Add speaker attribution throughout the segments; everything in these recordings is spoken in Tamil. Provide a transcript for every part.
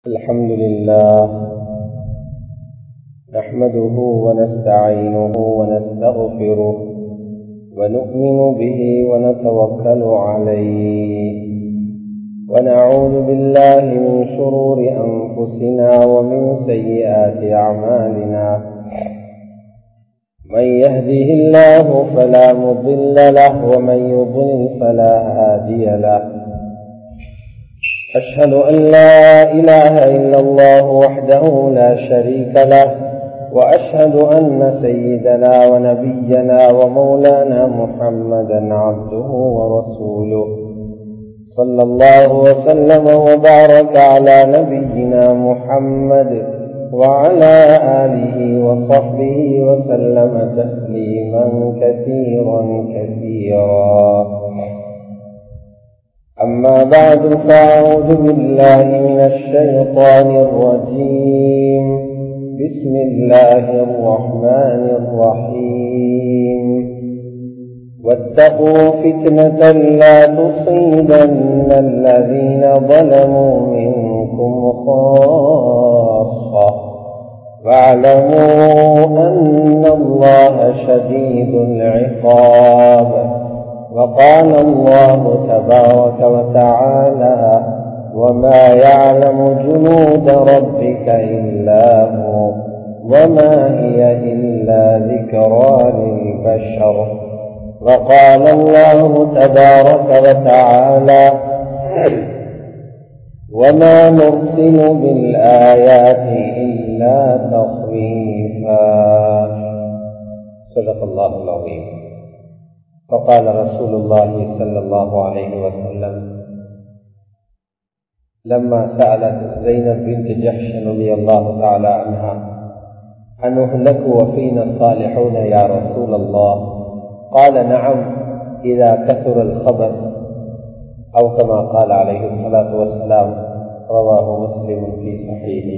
Speaker 1: الحمد لله نحمده ونستعينه ونستغفره ونؤمن به ونتوكل عليه ونعوذ بالله من شرور أنفسنا ومن سيئات أعمالنا من يهده الله فلا مضل له ومن يضلل فلا هادي له أشهد أن لا إله إلا الله وحده لا شريك له وأشهد أن سيدنا ونبينا ومولانا محمدا عبده ورسوله صلى الله وسلم وبارك على نبينا محمد وعلى آله وصحبه وسلم تسليما كثيرا كثيرا أما بعد فأعوذ بالله من الشيطان الرجيم بسم الله الرحمن الرحيم واتقوا فتنة لا تصيبن الذين ظلموا منكم خاصة واعلموا أن الله شديد العقاب وقال الله تبارك وتعالى وما يعلم جنود ربك إلا هو وما هي إلا ذكرى للبشر وقال الله تبارك وتعالى وما نرسل بالآيات إلا تخويفا صدق الله العظيم فقال رسول الله صلى الله عليه وسلم لما سألت زينب بنت جحش رضي الله تعالى عنها أن أهلك وفينا الصالحون يا رسول الله قال نعم إذا كثر الخبر أو كما قال عليه الصلاة والسلام رواه مسلم في صحيحه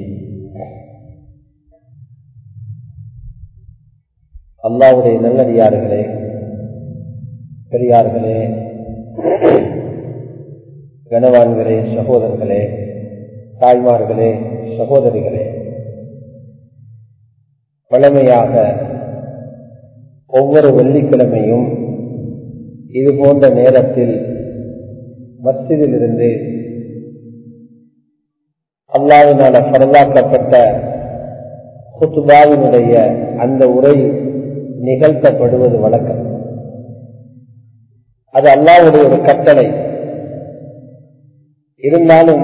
Speaker 1: அல்லாவுடைய நல்லடியார்களே பெரியார்களே கனவான்களே சகோதரர்களே தாய்மார்களே சகோதரிகளே வளமையாக ஒவ்வொரு வெள்ளிக்கிழமையும் இது போன்ற நேரத்தில் மஸ்ஜிதிலிருந்து அல்லாவினால பரவாக்கப்பட்ட குத்துபாவினுடைய அந்த உரை நிகழ்த்தப்படுவது வழக்கம் அது அல்லாவுடைய ஒரு கட்டளை இருந்தாலும்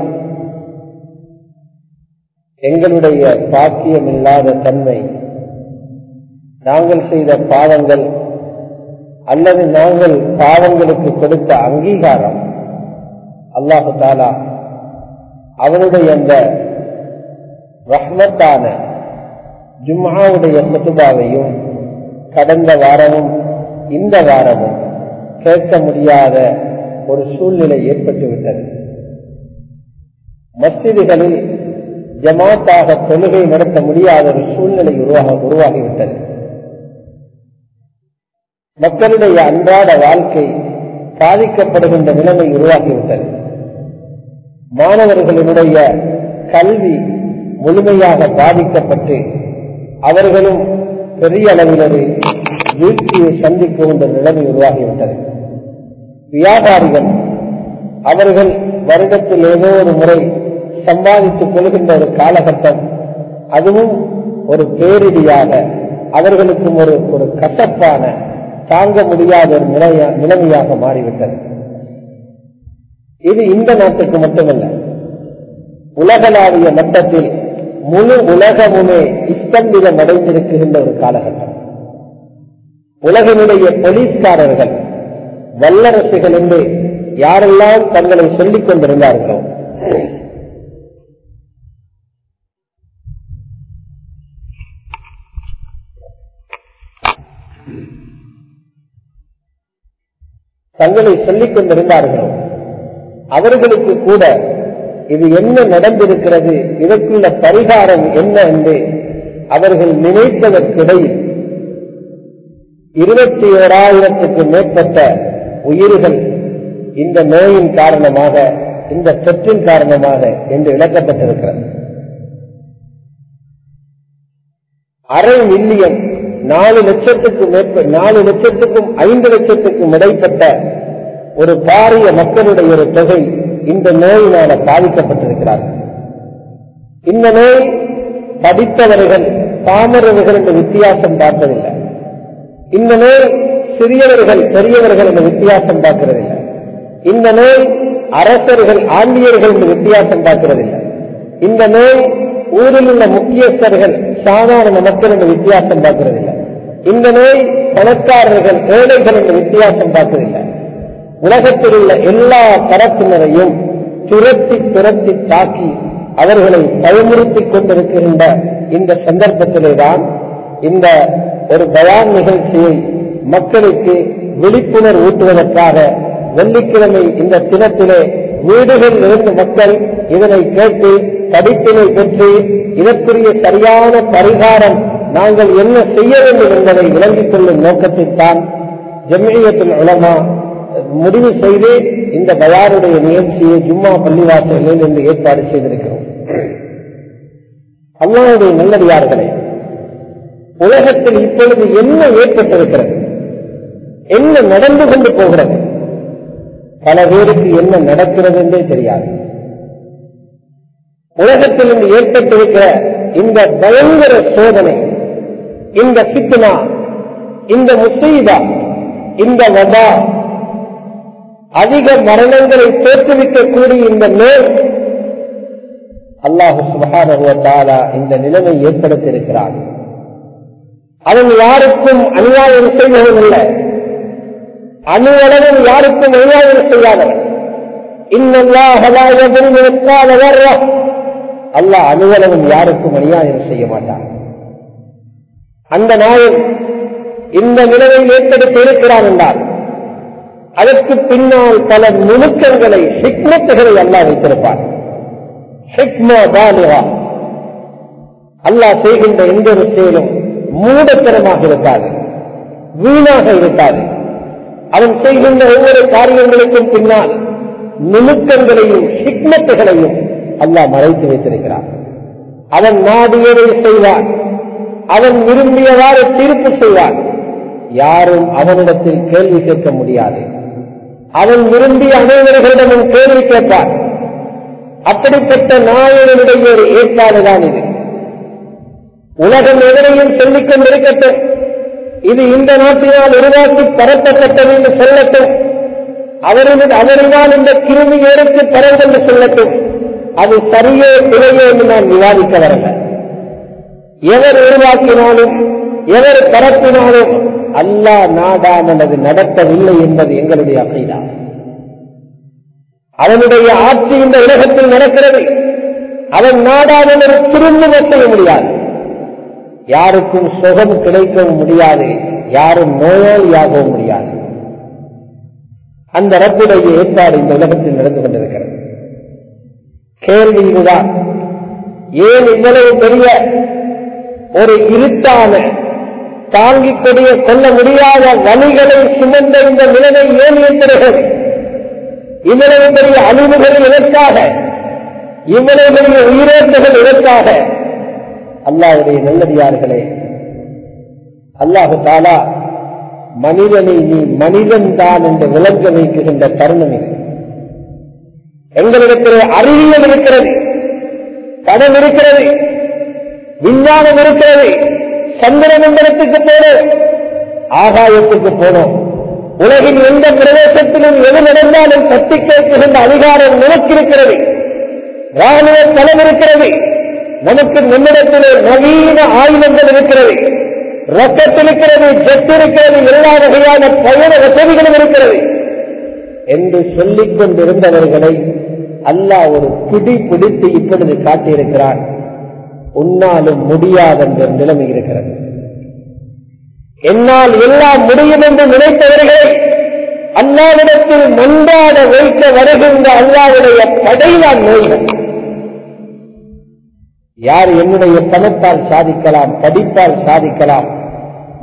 Speaker 1: எங்களுடைய பாக்கியம் இல்லாத தன்மை நாங்கள் செய்த பாவங்கள் அல்லது நாங்கள் பாவங்களுக்கு கொடுத்த அங்கீகாரம் அல்லாஹு தாலா அவனுடைய அந்த ரஹ்மத்தான ஜும்மாவுடைய குத்துபாவையும் கடந்த வாரமும் இந்த வாரமும் கேட்க முடியாத ஒரு சூழ்நிலை ஏற்பட்டுவிட்டது மசிதிகளில் ஜமாத்தாக தொழுகை நடத்த முடியாத ஒரு சூழ்நிலை உருவாக உருவாகிவிட்டது மக்களுடைய அன்றாட வாழ்க்கை பாதிக்கப்படுகின்ற நிலைமை உருவாகிவிட்டது மாணவர்களினுடைய கல்வி முழுமையாக பாதிக்கப்பட்டு அவர்களும் பெரிய அளவில் ஒரு வீழ்ச்சியை சந்திக்கின்ற நிலைமை உருவாகிவிட்டது வியாபாரிகள் அவர்கள் வருடத்தில் ஏதோ ஒரு முறை சம்பாதித்துக் கொள்கின்ற ஒரு காலகட்டம் அதுவும் ஒரு பேரிடியாக அவர்களுக்கும் ஒரு ஒரு கசப்பான தாங்க முடியாத ஒரு நிலையா நிலைமையாக மாறிவிட்டது இது இந்த நாட்டுக்கு மட்டுமல்ல உலகளாவிய மட்டத்தில் முழு உலகமுமே இஸ்தம்பிதம் அடைந்திருக்கின்ற ஒரு காலகட்டம் உலகினுடைய போலீஸ்காரர்கள் வல்லரசுகள் என்று யாரெல்லாம் தங்களை சொல்லிக் கொண்டிருந்தார்களோ தங்களை சொல்லிக் கொண்டிருந்தார்களோ அவர்களுக்கு கூட இது என்ன நடந்திருக்கிறது இதற்குள்ள பரிகாரம் என்ன என்று அவர்கள் நினைப்பதற்கிடையில் இருபத்தி ஓராயிரத்துக்கு மேற்பட்ட உயிர்கள் இந்த நோயின் காரணமாக இந்த தொற்றின் காரணமாக என்று விளக்கப்பட்டிருக்கிறது அரை மில்லியன் நாலு லட்சத்துக்கும் மேற்ப நாலு லட்சத்துக்கும் ஐந்து லட்சத்துக்கும் இடைப்பட்ட ஒரு பாரிய மக்களுடைய ஒரு தொகை இந்த நோயினால பாதிக்கப்பட்டிருக்கிறார்கள் இந்த நோய் படித்தவர்கள் பாமரவர்கள் என்ற வித்தியாசம் பார்ப்பதில்லை இந்த நோய் சிறியவர்கள் பெரியவர்கள் என்ற வித்தியாசம் பார்க்கிறதில்லை இந்த நோய் அரசர்கள் ஆண்டியர்கள் என்ற வித்தியாசம் பார்க்கிறதில்லை இந்த நோய் ஊரில் உள்ள முக்கியஸ்தர்கள் சாதாரண மக்கள் என்ற வித்தியாசம் பார்க்கிறதில்லை இந்த நோய் பணக்காரர்கள் ஏழைகள் என்ற வித்தியாசம் பார்க்கிறதில்லை உலகத்தில் உள்ள எல்லா தரப்பினரையும் துரத்தி துரத்தி தாக்கி அவர்களை பயமுறுத்திக் கொண்டிருக்கின்ற இந்த சந்தர்ப்பத்திலே தான் இந்த ஒரு பயான் நிகழ்ச்சியை மக்களுக்கு விழிப்புணர்வு ஊட்டுவதற்காக வெள்ளிக்கிழமை இந்த தினத்திலே வீடுகளில் இருந்து மக்கள் இதனை கேட்டு படிப்பினை பெற்று இதற்குரிய சரியான பரிகாரம் நாங்கள் என்ன செய்ய வேண்டும் என்பதை விளங்கிக் கொள்ளும் நோக்கத்தில் தான் ஜம்மியத்தில் உலமா முடிவு செய்து இந்த பயாருடைய நிகழ்ச்சியை ஜும்மா பள்ளிவாசல்களில் என்று ஏற்பாடு செய்திருக்கிறோம் அல்லாவுடைய நல்லடியார்களே உலகத்தில் இப்பொழுது என்ன ஏற்பட்டிருக்கிறது என்ன நடந்து கொண்டு போகிறது பல பேருக்கு என்ன நடக்கிறது என்றே தெரியாது உலகத்தில் இன்று ஏற்பட்டிருக்கிற இந்த பயங்கர சோதனை இந்த சித்னா இந்த முசீதா இந்த வபா அதிக மரணங்களை தோற்றுவிக்கக்கூடிய இந்த நோய் அல்லாஹு சுபகாரா இந்த நிலைமை ஏற்படுத்தியிருக்கிறார் அவன் யாருக்கும் அநியாயம் செய்வதில்லை அணுவளவும் யாருக்கும் அநியாயம் செய்யாதவன் அல்லாஹ் அணுவளவும் யாருக்கும் அநியாயம் செய்ய மாட்டான் அந்த நாயன் இந்த நிலையில் ஏற்படுத்தி இருக்கிறான் என்றால் அதற்கு பின்னால் பல நுணுக்கங்களை ஹிக்மத்துகளை அல்லாஹ் வைத்திருப்பார் அல்லாஹ் செய்கின்ற எந்த ஒரு செயலும் மூடத்தனமாக இருக்காது வீணாக இருக்காது அவன் செய்கின்ற ஒவ்வொரு காரியங்களுக்கும் பின்னால் நுணுக்கங்களையும் ஹிக்மத்துகளையும் அல்லாஹ் மறைத்து வைத்திருக்கிறார் அவன் நாடியதை செய்வான் அவன் விரும்பியவாறு தீர்ப்பு செய்வான் யாரும் அவனிடத்தில் கேள்வி கேட்க முடியாது அவன் விரும்பிய அனைவர்களிடமும் கேள்வி கேட்பான் அப்படிப்பட்ட நாயனுடைய ஒரு ஏற்பாடுதான் இது உலகம் எதனையும் சொல்லிக் கொண்டிருக்கட்டும் இது இந்த நாட்டினால் உருவாக்கி பரப்பப்பட்டது என்று சொல்லட்டும் அவரின் அவரினால் இந்த கிருமி ஏறுக்கு பரவு என்று சொல்லட்டும் அது சரியோ பிழையோ என்று நான் விவாதிக்க வரல எவர் உருவாக்கினாலும் எவர் பரப்பினாலும் அல்லாஹ் நாடாமல் அது நடக்கவில்லை என்பது எங்களுடைய அகைதா அவனுடைய ஆட்சி இந்த உலகத்தில் நடக்கிறது அவன் நாடாமல் ஒரு திரும்ப செய்ய முடியாது யாருக்கும் சுகம் கிடைக்கவும் முடியாது யாரும் நோயாளியாகவும் முடியாது அந்த ரப்புடைய ஏற்பாடு இந்த உலகத்தில் நடந்து கொண்டிருக்கிறது கேள்வி இதுதான் ஏன் இவ்வளவு பெரிய ஒரு இருட்டான தாங்கிக் கொடிய கொள்ள முடியாத வழிகளை சுமந்த இந்த நிலைமை ஏன் ஏற்படுகிறது இவ்வளவு பெரிய அழிவுகள் எதற்காக இவ்வளவு பெரிய உயிரோட்டங்கள் எதற்காக அல்லாவுடைய நல்லடியார்களே அல்லாஹு தாலா மனிதனை நீ மனிதன் தான் என்று விளங்க வைக்கின்ற தருணம் இது எங்களிடத்தில் அறிவியல் இருக்கிறது கடன் இருக்கிறது விஞ்ஞானம் இருக்கிறது சந்திர மண்டலத்துக்கு போனோம் ஆகாயத்துக்கு போனோம் உலகின் எந்த பிரதேசத்திலும் எது நடந்தாலும் தட்டி கேட்கின்ற அதிகாரம் நமக்கு இருக்கிறது ராணுவ தளம் இருக்கிறது நமக்கு நம்மிடத்திலே நவீன ஆயுதங்கள் இருக்கிறது ரொக்கத் இருக்கிறது ஜெட் இருக்கிறது எல்லா வகையான பயண வசதிகளும் இருக்கிறது என்று சொல்லிக் கொண்டிருந்தவர்களை அல்லாஹ் ஒரு பிடி பிடித்து இப்பொழுது காட்டியிருக்கிறான் உன்னாலும் முடியாது என்ற நிலைமை இருக்கிறது என்னால் எல்லாம் முடியும் என்று நினைத்தவர்களை அல்லாவிடத்தில் மன்றாட வைக்க வருகின்ற அல்லாவுடைய படைதான் நோய்கள் யார் என்னுடைய பணத்தால் சாதிக்கலாம் படிப்பால் சாதிக்கலாம்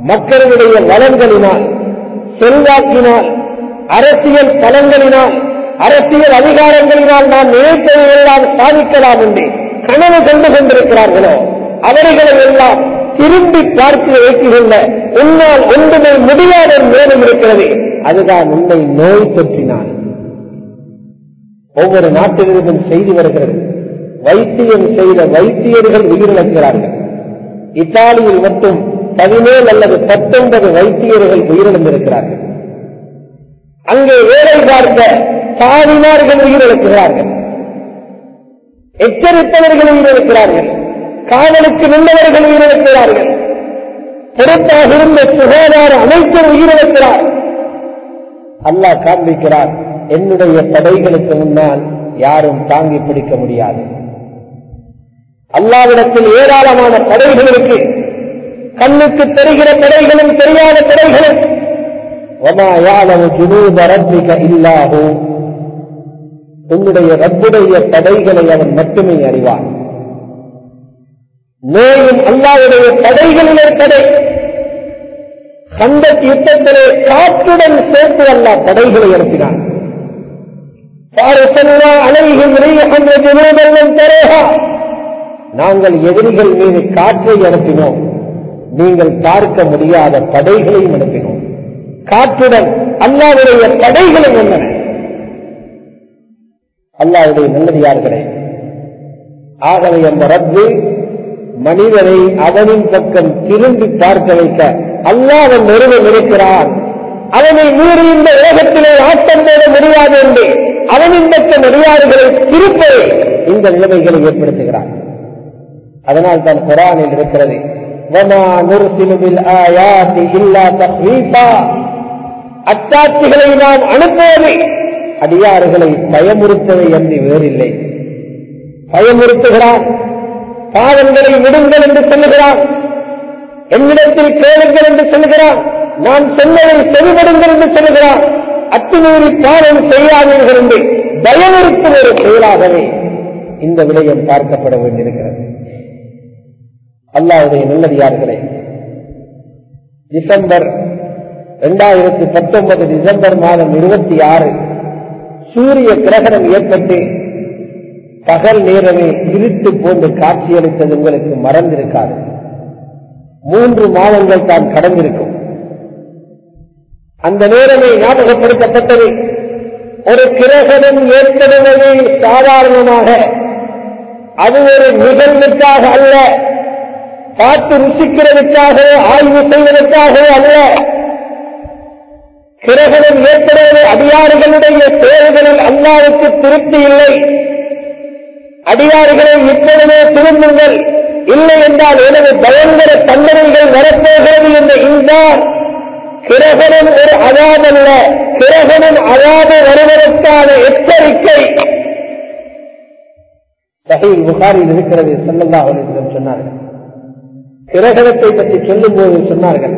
Speaker 1: மக்களுடைய வளங்களினால் செல்வாக்கினால் அரசியல் பலங்களினால் அரசியல் அதிகாரங்களினால் நாம் நினைத்ததை எல்லாம் சாதிக்கலாம் என்று கனவு கண்டு கொண்டிருக்கிறார்களோ அவர்களை எல்லாம் திரும்பி பார்த்து வைத்துக்கொள்ள உன்னால் ஒன்றுமே முடியாத ஒரு நேரம் இருக்கிறது அதுதான் உன்னை நோய் தொற்றினான் ஒவ்வொரு நாட்டிலிருந்தும் செய்தி வருகிறது வைத்தியம் செய்த வைத்தியர்கள் உயிரிழக்கிறார்கள் இத்தாலியில் மட்டும் பதினேழு அல்லது பத்தொன்பது வைத்தியர்கள் உயிரிழந்திருக்கிறார்கள் அங்கே வேலை பார்த்த சாதிமார்கள் உயிரிழக்கிறார்கள் எச்சரித்தவர்கள் உயிரிழக்கிறார்கள் காவலுக்கு நின்றவர்கள் உயிரிழக்கிறார்கள் பொறுப்பாக இருந்த சுகாதார அமைச்சர் உயிரிழக்கிறார் அல்லாஹ் காண்பிக்கிறார் என்னுடைய தடைகளுக்கு முன்னால் யாரும் தாங்கி பிடிக்க முடியாது அல்லாவிடத்தில் ஏராளமான தடைகள் இருக்கு கண்ணுக்கு தெரிகிற தடைகளும் தெரியாத தடைகளும் وما يعلم جنود ربك إلا هو உன்னுடைய ரப்புடைய தடைகளை அவன் மட்டுமே அறிவான் நோயும் அல்லாவுடைய தடைகளிலே தடை அந்த யுத்தத்திலே காற்றுடன் சேர்த்து அல்லா தடைகளை அனுப்பினான் அலைகும் ஜனூதெல்லாம் தரேகா நாங்கள் எதிரிகள் மீது காற்றை அனுப்பினோம் நீங்கள் பார்க்க முடியாத தடைகளையும் அனுப்பினோம் காற்றுடன் அல்லாவுடைய தடைகளை என்னென்ன அல்லாவுடைய நல்லடியார்களே ஆகவே அந்த ரப்பு மனிதனை அவனின் பக்கம் திரும்பி பார்க்க வைக்க அல்லாஹ் நிறுவனம் இருக்கிறான் அவனை மீறி இந்த உலகத்திலே ஆட்டம் போட முடியாது என்று அவனின் பக்கம் நடிகார்களை திருப்பவே இந்த நிலைமைகளை ஏற்படுத்துகிறான் அதனால் தான் குரானில் இருக்கிறது وَمَا نُرْسِلُ بِالْآيَاتِ إِلَّا تَخْوِيفًا அச்சாட்சிகளை நாம் அனுப்புவது அடியாறுகளை பயமுறுத்தவை என்று வேறில்லை பயமுறுத்துகிறான் பாவங்களை விடுங்கள் என்று சொல்லுகிறான் என்னிடத்தில் கேளுங்கள் என்று சொல்லுகிறான் நான் சொன்னதை செவிபடுங்கள் என்று சொல்லுகிறான் அத்துமீறி பாவம் செய்யாதீர்கள் என்று பயமுறுத்தும் ஒரு செயலாகவே இந்த விடயம் பார்க்கப்பட வேண்டியிருக்கிறது அல்லாவுடைய நல்லடியார்களே டிசம்பர் இரண்டாயிரத்தி பத்தொன்பது டிசம்பர் மாதம் இருபத்தி ஆறு சூரிய கிரகணம் ஏற்பட்டு பகல் நேரமே இருட்டு போன்று காட்சியளித்தது உங்களுக்கு மறந்திருக்காது மூன்று மாதங்கள் தான் கடந்திருக்கும் அந்த நேரமே ஞாபகப்படுத்தப்பட்டது ஒரு கிரகணம் ஏற்படுவது சாதாரணமாக அது ஒரு நிகழ்வுக்காக அல்ல பார்த்து ருசிக்கிறதுக்காகவோ ஆய்வு செய்வதற்காகவோ அல்ல கிரகணம் ஏற்படுவது அடியாறுகளுடைய செயல்களில் அல்லாவுக்கு திருப்தி இல்லை அடியாறுகளை இப்பொழுதே திரும்புங்கள் இல்லை என்றால் எனது பயங்கர தண்டனைகள் வரப்போகிறது என்ற இன்றார் கிரகணம் ஒரு அதாதல்ல கிரகணம் அதாவது வருவதற்கான எச்சரிக்கை சஹீல் புகாரில் இருக்கிறது செல்லல்லா அவர்கள் சொன்னார்கள் கிரகணத்தை பற்றி சொல்லும் போது சொன்னார்கள்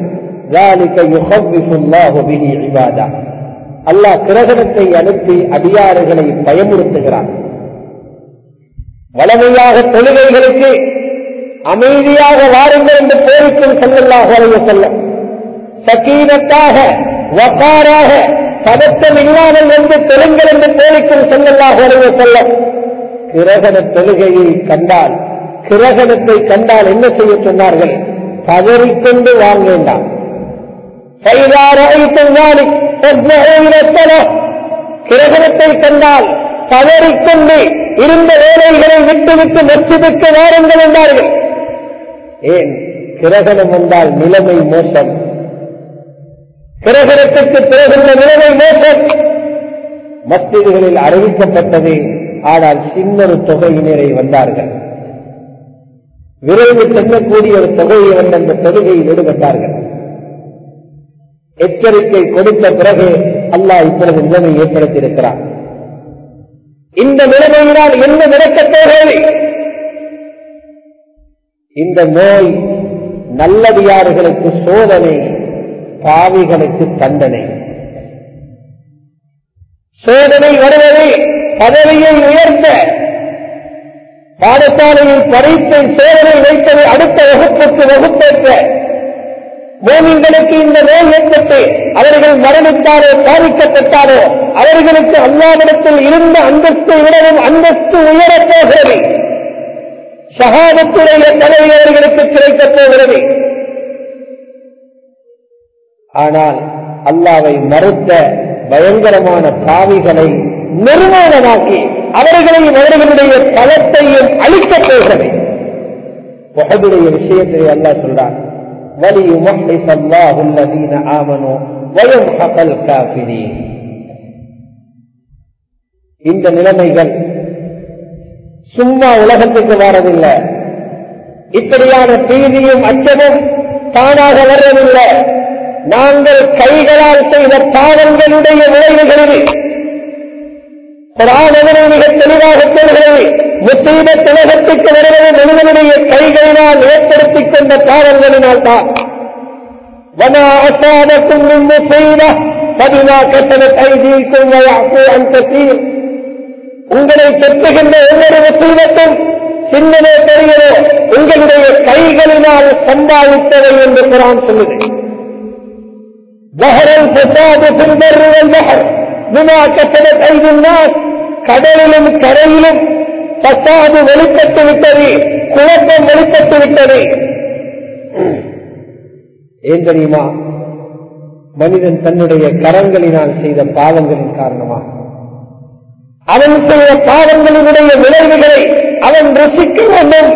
Speaker 1: அல்லாஹ் கிரகணத்தை அனுப்பி அடியாறுகளை பயமுறுத்துகிறான் வளமையாக தொழுகைகளுக்கு அமைதியாக வாருங்கள் என்று போரிக்கும் செல்லல்லாக வரைய செல்லும் சக்கீனத்தாக வக்காராக பதட்டம் இல்லாமல் வந்து தெலுங்கல் என்று போரிக்கும் செல்லல்லாக வரைய செல்லும் கிரகண தொழுகையை கண்டால் கிரகணத்தை கண்டால் என்ன செய்ய சொன்னார்கள் பதறிக்கொண்டு வாங்க வேண்டாம் கிரகணத்தை கண்டால் பதறிக்கொண்டு இருந்த வேலைகளை விட்டுவிட்டு நச்சுவிட்டு வாருங்கள் என்றார்கள் ஏன் கிரகணம் வந்தால் நிலைமை மோசம் கிரகணத்துக்கு பிறகுள்ள நிலைமை மோசம் மஸ்திகளில் அறிவிக்கப்பட்டது ஆனால் சின்னொரு தொகையினரை வந்தார்கள் விரைவு செல்லக்கூடிய ஒரு தொகையை வந்த அந்த தொழுகையில் ஈடுபட்டார்கள் எச்சரிக்கை கொடுத்த பிறகு அல்லாஹ் இப்பொழுது நிலைமை ஏற்படுத்தியிருக்கிறார் இந்த நிலைமையினால் என்ன நடக்கப் போகிறது இந்த நோய் நல்லடியாறுகளுக்கு சோதனை பாவிகளுக்கு தண்டனை சோதனை வருவது பதவியை உயர்த்த பாடசாலையில் பரீட்சை சோதனை வைத்தது அடுத்த வகுப்புக்கு வகுப்பேற்ற மோமின்களுக்கு இந்த நோய் ஏற்பட்டு அவர்கள் மரணித்தாரோ பாதிக்கப்பட்டாரோ அவர்களுக்கு அல்லாவிடத்தில் இருந்த அந்தஸ்தை விடவும் அந்தஸ்து உயரப் போகிறது சகாதத்துடைய தலைவி அவர்களுக்கு கிடைக்கப் போகிறது ஆனால் அல்லாவை மறுத்த பயங்கரமான பாவிகளை நிர்மாணமாக்கி அவர்களையும் அவர்களுடைய தளத்தையும் அழிக்கப் போகிறது உகதுடைய விஷயத்தை அல்லாஹ் சொல்றான் وَلِيُمَحِّصَ اللَّهُ الَّذِينَ آمَنُوا وَيَمْحَقَ الْكَافِرِينَ இந்த நிலைமைகள் சும்மா உலகத்துக்கு வரவில்லை இப்படியான பீதியும் அச்சமும் தானாக வர்றதில்லை நாங்கள் கைகளால் செய்த பாவங்களுடைய விளைவுகளில் புராணங்களை மிக தெளிவாக சொல்கிறது முத்தீபத் உலகத்துக்கு வருவது மனிதனுடைய கைகளினால் ஏற்படுத்திக் கொண்ட பாவங்களினால் தான் وما أصابكم من مصيبة فبما كسبت أيديكم ويعفو عن كثير உங்களை பெற்றுகின்ற ஒவ்வொரு முசீபத்தும் சின்னதோ பெரியதோ உங்களுடைய கைகளினால் சம்பாதித்தவை என்று குரான் சொல்லுது ظهر الفساد في البر والبحر بما كسبت أيدي الناس கடலிலும் கரையிலும் பசாது வெளிப்பட்டு விட்டது குழப்பம் வெளிப்பட்டு விட்டது ஏன் தெரியுமா மனிதன் தன்னுடைய கரங்களினால் செய்த பாவங்களின் காரணமாக அவன் செய்த பாவங்களினுடைய விளைவுகளை அவன் ருசிக்க வேண்டும்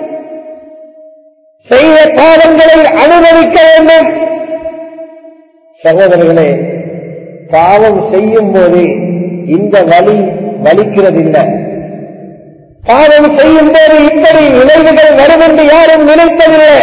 Speaker 1: செய்த பாவங்களை அனுபவிக்க வேண்டும் சகோதரர்களே பாவம் செய்யும் போது இந்த வலி வலிக்கிறதில்லை பாவம் செய்யும் போது இப்படி விளைவுகள் வரும் என்று யாரும் நினைப்பதில்லை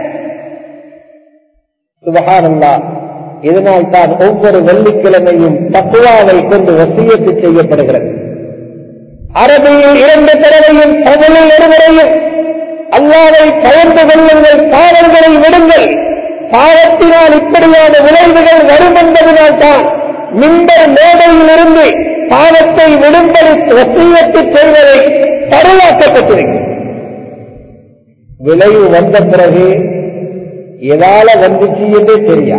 Speaker 1: சுபகானந்தா இதனால் தான் ஒவ்வொரு வெள்ளிக்கிழமையும் தக்குவாவை கொண்டு வசியத்து செய்யப்படுகிறது அரபியில் இரண்டு தடவையும் தமிழில் ஒருவரையும் அல்லாவை பயந்து கொள்ளுங்கள் பாவங்களை விடுங்கள் பாவத்தினால் இப்படியான விளைவுகள் வரும் என்பதனால் தான் மின்பர் மேடையில் இருந்து பாவத்தை விடும்படி வசியத்து செய்வதை பரவாக்கப்பட்டிருக்கிறது விளைவு வந்த பிறகு எதால வந்துச்சு என்றே தெரியா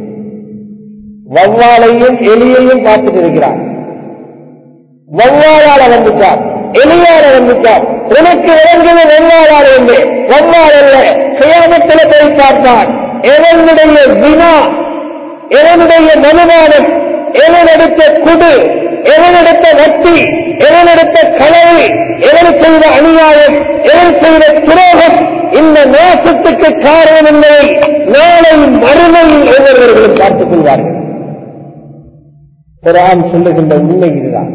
Speaker 1: வவ்வாலையும் எலியையும் பார்த்துட்டு இருக்கிறார் வவ்வாலால வந்துட்டார் எலியால வந்துட்டார் உனக்கு விளங்குது வவ்வாலால என்று வவ்வால் அல்ல சுயாமத்தில் போய் பார்த்தார் எவனுடைய வினா எவனுடைய மனுமானம் எவனெடுத்த குடு எவனெடுத்த வட்டி எவனெடுத்த களவு எவன் செய்த அநியாயம் எவன் செய்த துரோகம் இந்த நாசத்துக்கு காரணம் என்பதை நாளை மறுமையில் ஒவ்வொருவர்களும் பார்த்துக் கொள்வார்கள் குரான் சொல்லுகின்ற உண்மை இதுதான்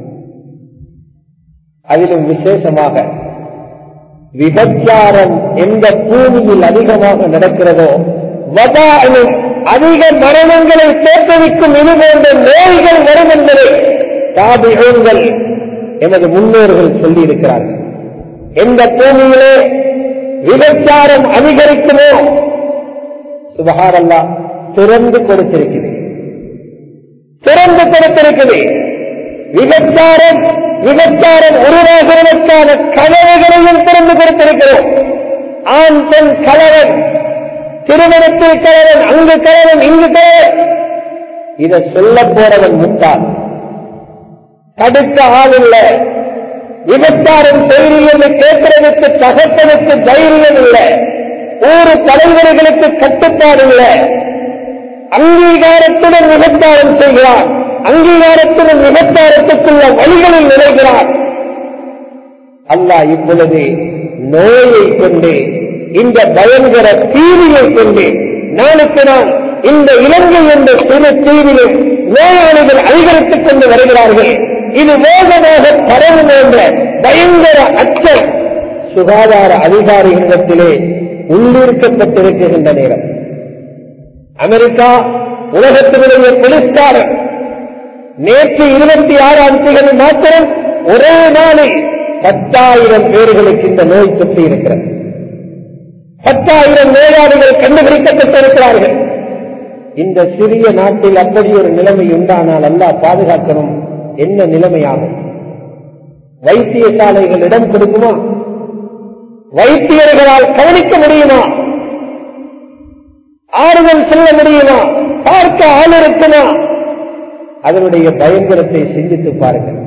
Speaker 1: அதிலும் விசேஷமாக விபச்சாரம் எந்த பூமியில் அதிகமாக நடக்கிறதோ வதானும் அதிக மரணங்களை தோற்றுவிக்கும் இது போன்ற நோய்கள் வரும் என்பதை தாபிகள் எமது முன்னோர்கள் சொல்லியிருக்கிறார்கள் எந்த பூமியிலே விபச்சாரம் அதிகரிக்குமோ சுபகாரல்லா திறந்து கொடுத்திருக்கிறது திறந்து கொடுத்திருக்குது விபச்சாரம் விபச்சாரம் உருவாகுவதற்கான கதவுகளையும் திறந்து கொடுத்திருக்கிறோம் ஆண் பெண் கலவன் திருமணத்தில் கலவன் அங்கு கலவன் இங்கு கலவன் இதை சொல்ல போறவன் முட்டாள் தடுக்க ஆள் இல்லை விபச்சாரம் செய்தி என்று கேட்கிறதுக்கு தகப்பனுக்கு தைரியம் இல்லை ஊரு தலைவர்களுக்கு கட்டுப்பாடு இல்லை அங்கீகாரத்துடன் விபச்சாரம் செய்கிறார் அங்கீகாரத்துடன் விபச்சாரத்துக்குள்ள வழிகளில் நுழைகிறார் அல்லாஹ் இப்பொழுது நோயை கொண்டு இந்த பயங்கர தீவியை கொண்டு நாளுக்கு நாள் இந்த இலங்கை என்ற சிறு தீவிலும் நோயாளிகள் அதிகரித்துக் கொண்டு வருகிறார்கள் இது வேகமாக பரவும் என்ற பயங்கர அச்சம் சுகாதார அதிகாரிகளிடத்திலே உள்ளிருக்கப்பட்டிருக்கின்ற நேரம் அமெரிக்கா உலகத்தினுடைய போலீஸ்காரர் நேற்று இருபத்தி ஆறாம் தேதி மாத்திரம் ஒரே நாளில் பத்தாயிரம் பேர்களுக்கு இந்த நோய் தொற்று இருக்கிறது பத்தாயிரம் நோயாளிகள் கண்டுபிடிக்கப்பட்டிருக்கிறார்கள் இந்த சிறிய நாட்டில் அப்படி ஒரு நிலைமை உண்டானால் அல்லாஹ் பாதுகாக்கணும் என்ன நிலைமையாகும் வைத்தியசாலைகள் இடம் கொடுக்குமா வைத்தியர்களால் கவனிக்க முடியுமா ஆறுதல் சொல்ல முடியுமா பார்க்க ஆள் இருக்குமா அதனுடைய பயங்கரத்தை சிந்தித்து பாருங்கள்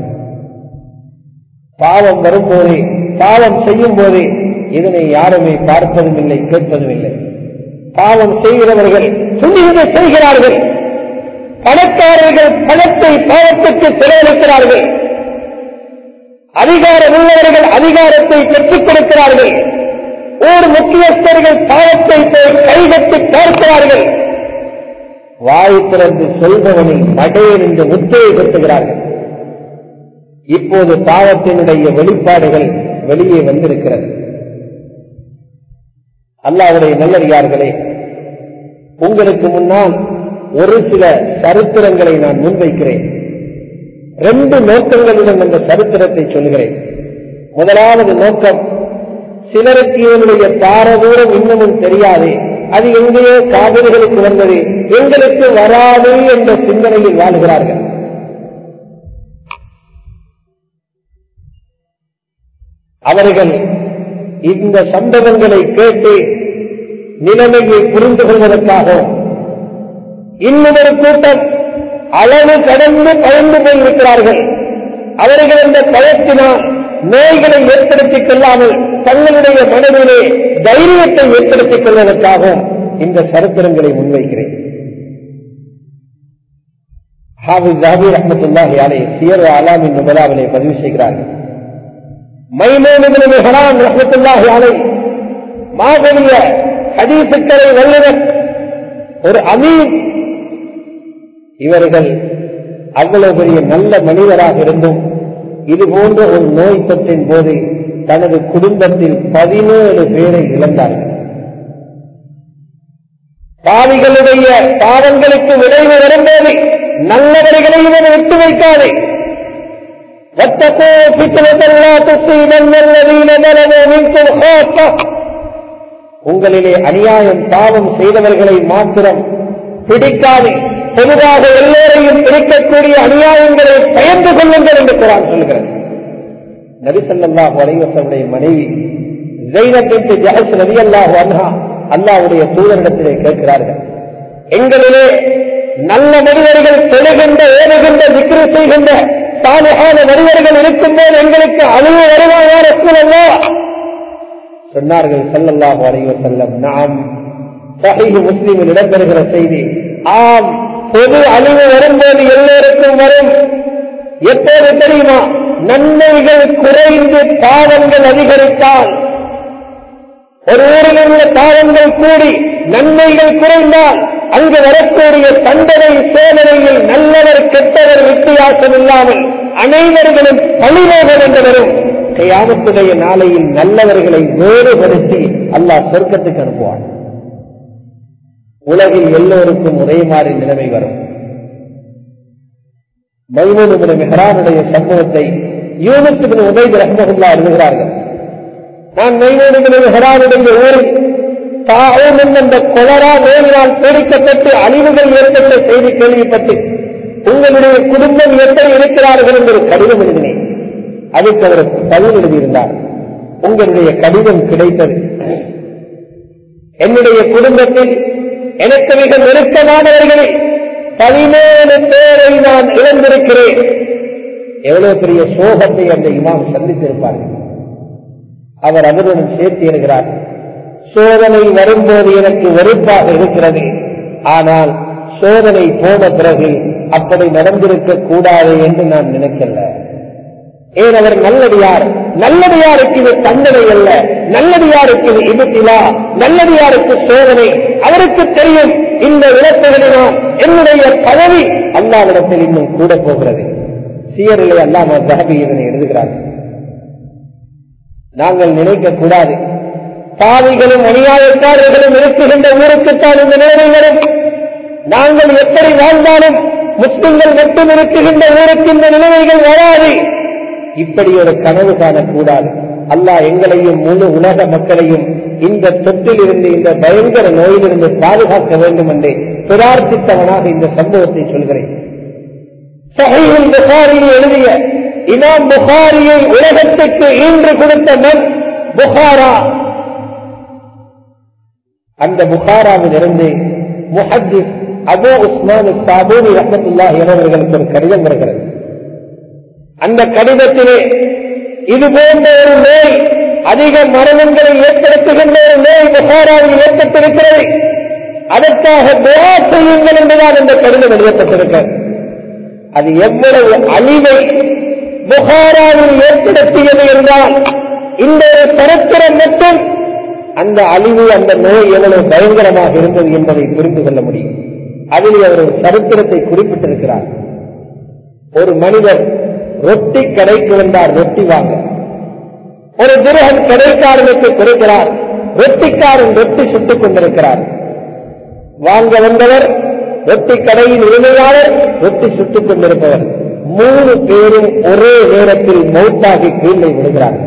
Speaker 1: பாவம் வரும்போதே பாவம் செய்யும் போதே இதனை யாருமே பார்ப்பதும் இல்லை கேட்பதும் இல்லை பாவம் செய்கிறவர்கள் துணிந்து செய்கிறார்கள் பணக்காரர்கள் பணத்தை பாவத்துக்கு செலவழிக்கிறார்கள் அதிகாரம் உள்ளவர்கள் அதிகாரத்தை பெற்றுக் கொடுக்கிறார்கள் ஊர் முக்கியஸ்தர்கள் பாவத்தை போய் கைகட்டி பார்க்கிறார்கள் வாய் திறந்து சொல்பவனில் மடையில் இந்த முத்தையை கட்டுகிறார்கள் இப்போது பாவத்தினுடைய வெளிப்பாடுகள் வெளியே வந்திருக்கிறது அல்லாவுடைய நல்லறியார்களே உங்களுக்கு முன்னால் ஒரு சில சரித்திரங்களை நான் முன்வைக்கிறேன் ரெண்டு நோக்கங்களுடன் அந்த சரித்திரத்தை சொல்கிறேன் முதலாவது நோக்கம் சிலருக்கு இதனுடைய பாரதூரம் இன்னமும் தெரியாது அது எங்கேயோ காவிரிகளுக்கு வந்தது எங்களுக்கு வராது என்ற சிந்தனையில் வாழ்கிறார்கள் அவர்கள் இந்த சம்பவங்களை கேட்டு நிலைமையை புரிந்து கொள்வதற்காகவும் இன்னொரு கூட்டம் அளவு கடந்து பயந்து போயிருக்கிறார்கள் அவர்கள் அந்த பயத்தினால் நோய்களை ஏற்படுத்திக் கொள்ளாமல் தங்களுடைய மனதிலே தைரியத்தை ஏற்படுத்திக் கொள்வதற்காகவும் இந்த சரித்திரங்களை முன்வைக்கிறேன் ஹாபிஸ் ஜாபீர் அஹமத்துல்லாஹி அலை சியர் அலாமின் நுபலாவிலே பதிவு செய்கிறார்கள் மைமோனிபின் ஹராம் ரஹமத்துல்லாஹி அலை மாபெரிய ஹதீசுக்களை வல்லுவர் ஒரு அமீர் இவர்கள் அவ்வளவு பெரிய நல்ல மனிதராக இருந்தும் இது போன்ற ஒரு நோய் தொற்றின் போது தனது குடும்பத்தில் பதினேழு பேரை இழந்தார்கள் பாவிகளுடைய பாவங்களுக்கு விளைவு வரும்போது நல்லவர்களை இவர் விட்டு வைக்காது واتقوا فتنة لا تصيبن الذين ظلموا منكم خاصة உங்களிலே அநியாயம் பாவம் செய்தவர்களை மாத்திரம் பிடிக்காது பொதுவாக எல்லோரையும் பிடிக்கக்கூடிய அநியாயங்களை பயந்து கொள்ளுங்கள் என்று குரான் சொல்கிறது நபிசல்லாஹு அலைவசனுடைய மனைவி ஜெயினத்திற்கு ஜஹஸ் நபி அல்லாஹு அன்ஹா அல்லாவுடைய தூதரிடத்திலே கேட்கிறார்கள் எங்களிலே நல்ல மனிதர்கள் தொழுகின்ற ஏறுகின்ற விக்ரி செய்கின்ற சாலையான மனிதர்கள் இருக்கும்போது எங்களுக்கு அழிவு வருவாயா ரசூலல்லா சொன்னார்கள் சல்லல்லாஹு அலைஹி வஸல்லம் நாம் சஹீஹ் முஸ்லிமில் இடம்பெறுகிற செய்தி ஆம் பொது அழிவு வரும்போது எல்லோருக்கும் வரும் எப்போது தெரியுமா நன்மைகள் குறைந்து பாவங்கள் அதிகரித்தால் ஒரு ஊரில் உள்ள பாவங்கள் கூடி நன்மைகள் குறைந்தால் அங்கு வரக்கூடிய தண்டனை சோதனையில் நல்லவர் கெட்டவர் வித்தியாசம் இல்லாமல் அனைவர்களும் பழிமோகம் என்று வரும் கையாமத்துடைய நாளையில் நல்லவர்களை வேறுபடுத்தி அல்லாஹ் சொர்க்கத்துக்கு அனுப்புவான் உலகில் எல்லோருக்கும் ஒரே மாதிரி நிலைமை வரும் மைமூனுடைய மெஹரானுடைய சம்பவத்தை யூனுக்கு உதவி ரஹ்மகுல்லா எழுதுகிறார்கள் நான் மைமூனுடைய மெஹரானுடைய ஊரில் தாவும் என்ற கொலரா நோயினால் பீடிக்கப்பட்டு அழிவுகள் ஏற்பட்ட செய்தி கேள்விப்பட்டு உங்களுடைய குடும்பம் எப்படி இருக்கிறார்கள் என்று ஒரு கடிதம் எழுதினேன் அதுக்கு அவர் பதில் எழுதியிருந்தார் உங்களுடைய கடிதம் கிடைத்தது என்னுடைய குடும்பத்தில் எனக்கு மிக நெருக்கமானவர்களில் பதினேழு பேரை நான் இழந்திருக்கிறேன் எவ்வளவு பெரிய சோகத்தை அந்த இமாம் சந்தித்திருப்பார்கள் அவர் அவருடன் சேர்த்து எழுகிறார் சோதனை வரும்போது எனக்கு வெறுப்பாக இருக்கிறது ஆனால் சோதனை போன பிறகு அப்படி நடந்திருக்க கூடாது என்று நான் நினைக்கல ஏன் அவர் நல்லடியார் நல்லடியாருக்கு இது தண்டனை அல்ல நல்லடியாருக்கு இது இபத்திலா நல்லடியாருக்கு சோதனை அவருக்கு தெரியும் இந்த இழப்புகளினால் என்னுடைய பதவி அல்லாவிடத்தில் இன்னும் கூட போகிறது சீயரிலே அல்லாம தகபி இதனை எழுதுகிறார்கள் நாங்கள் நினைக்க கூடாது பாவிகளும் அநியாயக்காரர்களும் இருக்குகின்ற ஊருக்குத்தான் இந்த நிலைமை வரும் நாங்கள் எப்படி வாழ்ந்தாலும் முஸ்லிம்கள் மட்டும் இருக்குகின்ற ஊருக்கு இந்த நிலைமைகள் வராது இப்படி ஒரு கனவு காணக்கூடாது அல்லாஹ் எங்களையும் முழு உலக மக்களையும் இந்த தொற்றிலிருந்து இந்த பயங்கர நோயிலிருந்து பாதுகாக்க வேண்டும் என்று பிரார்த்தித்தவனாக இந்த சம்பவத்தை சொல்கிறேன் சஹீல் புகாரியை எழுதிய இமாம் புகாரியை உலகத்துக்கு ஈன்று கொடுத்த மண் புகாரா அந்த புகாராவில் இருந்து முஹத்திஸ் அபு உஸ்மான் சாபூனி ரஹமத்துல்லாஹி அவர்களுக்கு ஒரு கடிதம் வருகிறது அந்த கடிதத்திலே இது போன்ற ஒரு நோய் அதிக மரணங்களை ஏற்படுத்துகின்ற ஒரு நோய் புகாராவில் ஏற்பட்டிருக்கிறது அதற்காக துவா செய்யுங்கள் என்றுதான் இந்த கடிதம் எழுதப்பட்டிருக்கிறது அது எவ்வளவு அழிவை புகாராவில் ஏற்படுத்தியது என்றால் இந்த ஒரு சரித்திரம் மட்டும் அந்த அழிவு அந்த நோய் எவ்வளவு பயங்கரமாக இருந்தது என்பதை புரிந்து கொள்ள முடியும் அதில் அவர் ஒரு சரித்திரத்தை குறிப்பிட்டிருக்கிறார் ஒரு மனிதர் ரொட்டி கடைக்கு வந்தார் ரொட்டி வாங்க ஒரு துருகன் கடைக்காரனுக்கு கொடுக்கிறார் ரொட்டிக்காரன் ரொட்டி சுட்டுக் கொண்டிருக்கிறார் வாங்க வந்தவர் ரொட்டி கடையின் உரிமையாளர் ரொட்டி சுட்டுக் கொண்டிருப்பவர் மூணு பேரும் ஒரே நேரத்தில் மௌத்தாகி கீழே விடுகிறார்கள்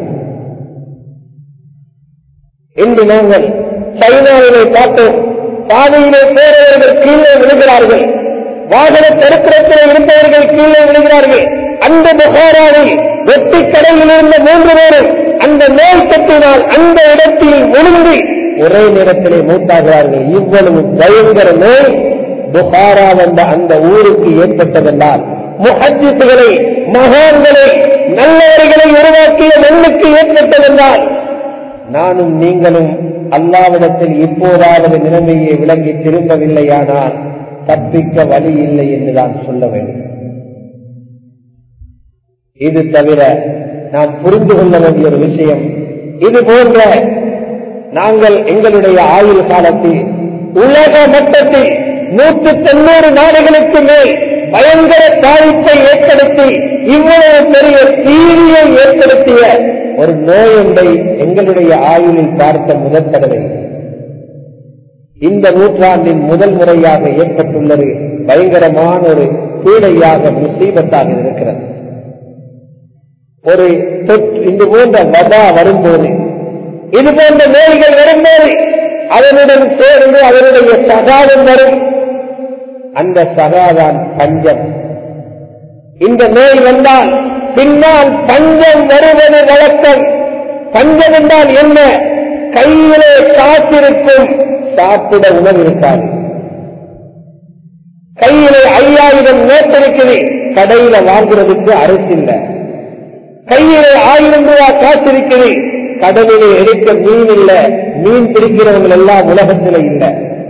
Speaker 1: இன்று நாங்கள் சைனாவிலே பார்த்தோம் பாதையிலே போறவர்கள் கீழே விழுகிறார்கள் வாகன தருத்திரத்தில் இருப்பவர்கள் கீழே விழுகிறார்கள் அந்த புகாராவில் வெட்டி கடையில் இருந்த மூன்று பேரும் அந்த நோய் தொற்றினால் அந்த இடத்தில் விழுந்து ஒரே நேரத்திலே மூத்தாகிறார்கள் இவ்வளவு பயங்கர நோய் புகாரா வந்த அந்த ஊருக்கு ஏற்பட்டதென்றால் முகஜித்துகளை மகான்களை நல்லவர்களை உருவாக்கிய மண்ணுக்கு ஏற்பட்டதென்றால் நானும் நீங்களும் அல்லாவிடத்தில் இப்போதாவது நிலைமையை விளங்கி திரும்பவில்லையானால் தப்பிக்க வழி இல்லை என்று நான் சொல்ல வேண்டும் இது தவிர நாம் புரிந்து கொள்ள வேண்டிய ஒரு விஷயம் இது போன்ற நாங்கள் எங்களுடைய ஆயுள் காலத்தில் உலக மட்டத்தில் நூற்று தொண்ணூறு நாடுகளுக்கு மேல் பயங்கர பாதிப்பை ஏற்படுத்தி இவ்வளவு பெரிய தீவியை ஏற்படுத்திய ஒரு நோய் ஒன்றை எங்களுடைய ஆயுளில் பார்த்த முதல் தடவை இந்த நூற்றாண்டின் முதல் முறையாக ஏற்பட்டுள்ளது பயங்கரமான ஒரு பீடையாக முசீபத்தாக இருக்கிறது ஒரு தொற்று இது போன்ற வதா வரும்போது இது போன்ற நோய்கள் வரும்போது அதனுடன் சேர்ந்து அதனுடைய சகாதம் வரும் அந்த சகாதான் பஞ்சம் இந்த நோய் வந்தால் பின்னால் பஞ்சம் வருவது வழக்கம் பஞ்சம் என்றால் என்ன கையிலே காத்திருக்கும் சாப்பிட உணவு இருக்காது கையிலே ஐயாயிரம் நோட்டு இருக்குது கடையில வாங்குறதுக்கு அரிசி இல்லை கையிலே ஆயிரம் ரூபாய் காசு இருக்குது கடலிலே எடுக்க மீன் இல்ல மீன் பிடிக்கிறவங்க எல்லாம் உலகத்துல இல்ல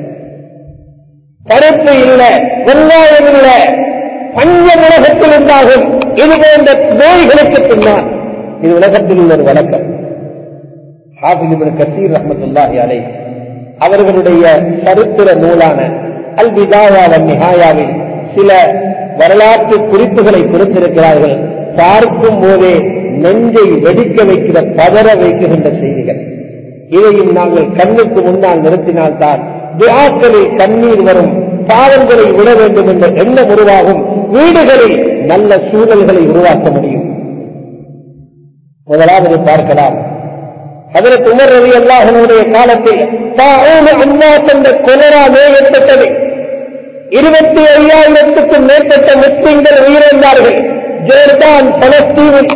Speaker 1: பருப்பு இல்ல வெங்காயம் இல்ல பஞ்ச உலகத்தில் உண்டாகும் இது போன்ற நோய்களுக்கு பின்னால் இது உலகத்தில் உள்ள ஒரு வழக்கம் ஹாஃபிலிபின் கசீர் ரஹமத்துல்லாஹி அலை அவர்களுடைய சரித்திர நூலான அல் விதாயா நிஹாயாவில் சில வரலாற்று குறிப்புகளை கொடுத்திருக்கிறார்கள் பார்க்கும் போதே நெஞ்சை வெடிக்க வைக்கிற பதற வைக்கின்ற செய்திகள் இதையும் நாங்கள் கண்ணுக்கு முன்னால் நிறுத்தினால்தான் துஆக்களில் கண்ணீர் வரும் பாவங்களை விட வேண்டும் என்ற எண்ணம் உருவாகும் வீடுகளில் நல்ல சூழல்களை உருவாக்க முடியும் முதலாவது பார்க்கலாம் அதற்கு உமர் ரவி அல்லாஹனுடைய காலத்தில் தாழ் அண்ணா என்ற கொலரா நோய் ஏற்பட்டது இருபத்தி ஐயாயிரத்துக்கும் மேற்பட்ட முஸ்லிம்கள் உயிரிழந்தார்கள் ஜோர்தான் பலஸ்தீனில்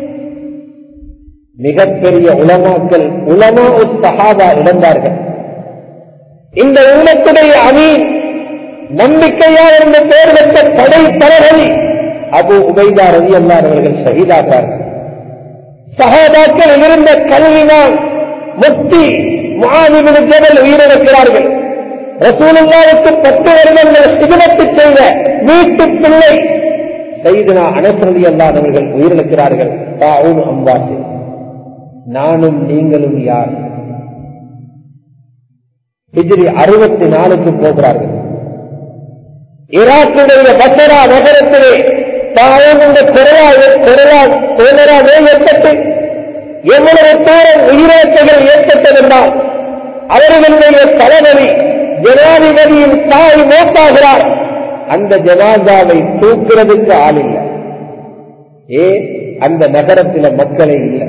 Speaker 1: மிகப்பெரிய உலமாக்கள் உலமா சஹாபா இழந்தார்கள் இந்த உலகத்துடைய அமீன் நம்பிக்கையால் இருந்த பேர் பெற்ற படை தளபதி அபு உபைதா ரவி அல்லார் அவர்கள் ஷஹீதாக்கார்கள் சகாபாக்கள் இருந்த கல்வினால் முக்தி முகாமிபின் ஜபல் உயிரிழக்கிறார்கள் ரசூலுல்லாவுக்கு பத்து வருடங்கள் சிகரத்து செய்த வீட்டு பிள்ளை சைதுனா அனசரதி அல்லான் அவர்கள் உயிரிழக்கிறார்கள் தாவூன் அம்பாசி நானும் நீங்களும் யார் ஹிஜ்ரி அறுபத்தி நாலுக்கு போகிறார்கள் ஈராக்குடைய பசரா நகரத்திலே தாயும் இந்த கொரோனா கொரோனா கொரோனா நோய் ஏற்பட்டு எவ்வளவு தூரம் உயிரிழப்புகள் ஏற்பட்டதென்றால் அவர்களுடைய தலைவலி ஜனாதிபதியின் தாய் மோட்டாகிறார் அந்த ஜனாதாவை தூக்குறதுக்கு ஆள் இல்லை ஏ அந்த நகரத்தில மக்களே இல்லை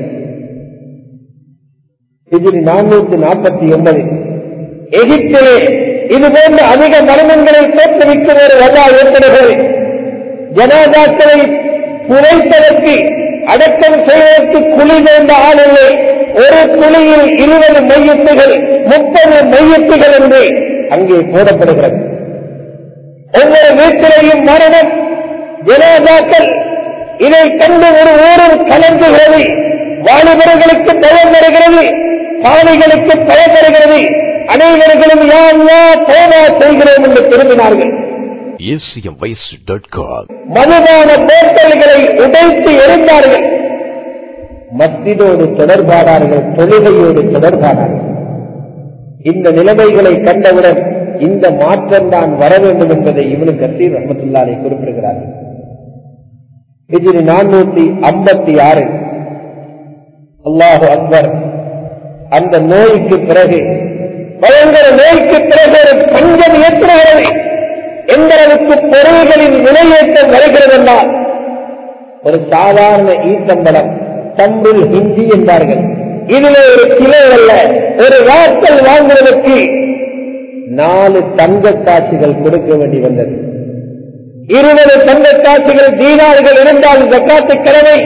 Speaker 1: இதில் நானூத்தி நாற்பத்தி ஒன்பது எகிப்திலே இது போன்ற அதிக மர்மங்களை தோற்றுவிக்கும் ஒரு வல்லா ஏற்படுகிறது ஜனாதாக்களை புதைப்பதற்கு அடக்கம் செய்வதற்கு குழி வேண்ட ஆள் இல்லை ஒரு குழியில் இருபது மையத்துகள் முப்பது மையத்துகள் என்று அங்கே போடப்படுகிறது ஒவ்வொரு வீட்டிலேயும் மரணம் ஜனாதாக்கள் இதை கண்டு ஒரு ஊரும் கலந்துகிறது வாலிபர்களுக்கு பயம் வருகிறது பாணிகளுக்கு பயம் வருகிறது அனைவர்களும் யார் யார் போனா செய்கிறோம் என்று திரும்பினார்கள்
Speaker 2: acmvoice.com
Speaker 1: மதுபான போட்டல்களை உடைத்து எரிந்தார்கள் மஸ்திதோடு தொடர்பானார்கள் தொழுகையோடு தொடர்பானார்கள் இந்த நிலைமைகளை கண்டவுடன் இந்த மாற்றம் தான் வர வேண்டும் என்பதை இவனு கசீர் ரஹமத்துல்லாலை குறிப்பிடுகிறார்கள் ஹிஜ்ரி நானூத்தி ஐம்பத்தி ஆறு அல்லாஹு அக்பர் அந்த நோய்க்கு பிறகு பயங்கர நோய்க்கு பிறகு ஒரு பஞ்சம் ஏற்படுகிறது எந்த அளவுக்கு பொருள்களின் விலையேற்றம் வருகிறது என்றால் ஒரு சாதாரண ஈத்தம்பலம் தம்புல் ஹிந்தி என்பார்கள் இதில் ஒரு கிலோ அல்ல ஒரு வாசல் வாங்குவதற்கு நாலு தங்க காட்சிகள் கொடுக்க வேண்டி வந்தது இருபது தங்க காட்சிகள் தீனார்கள் இருந்தால் ஜக்காத்து கடமை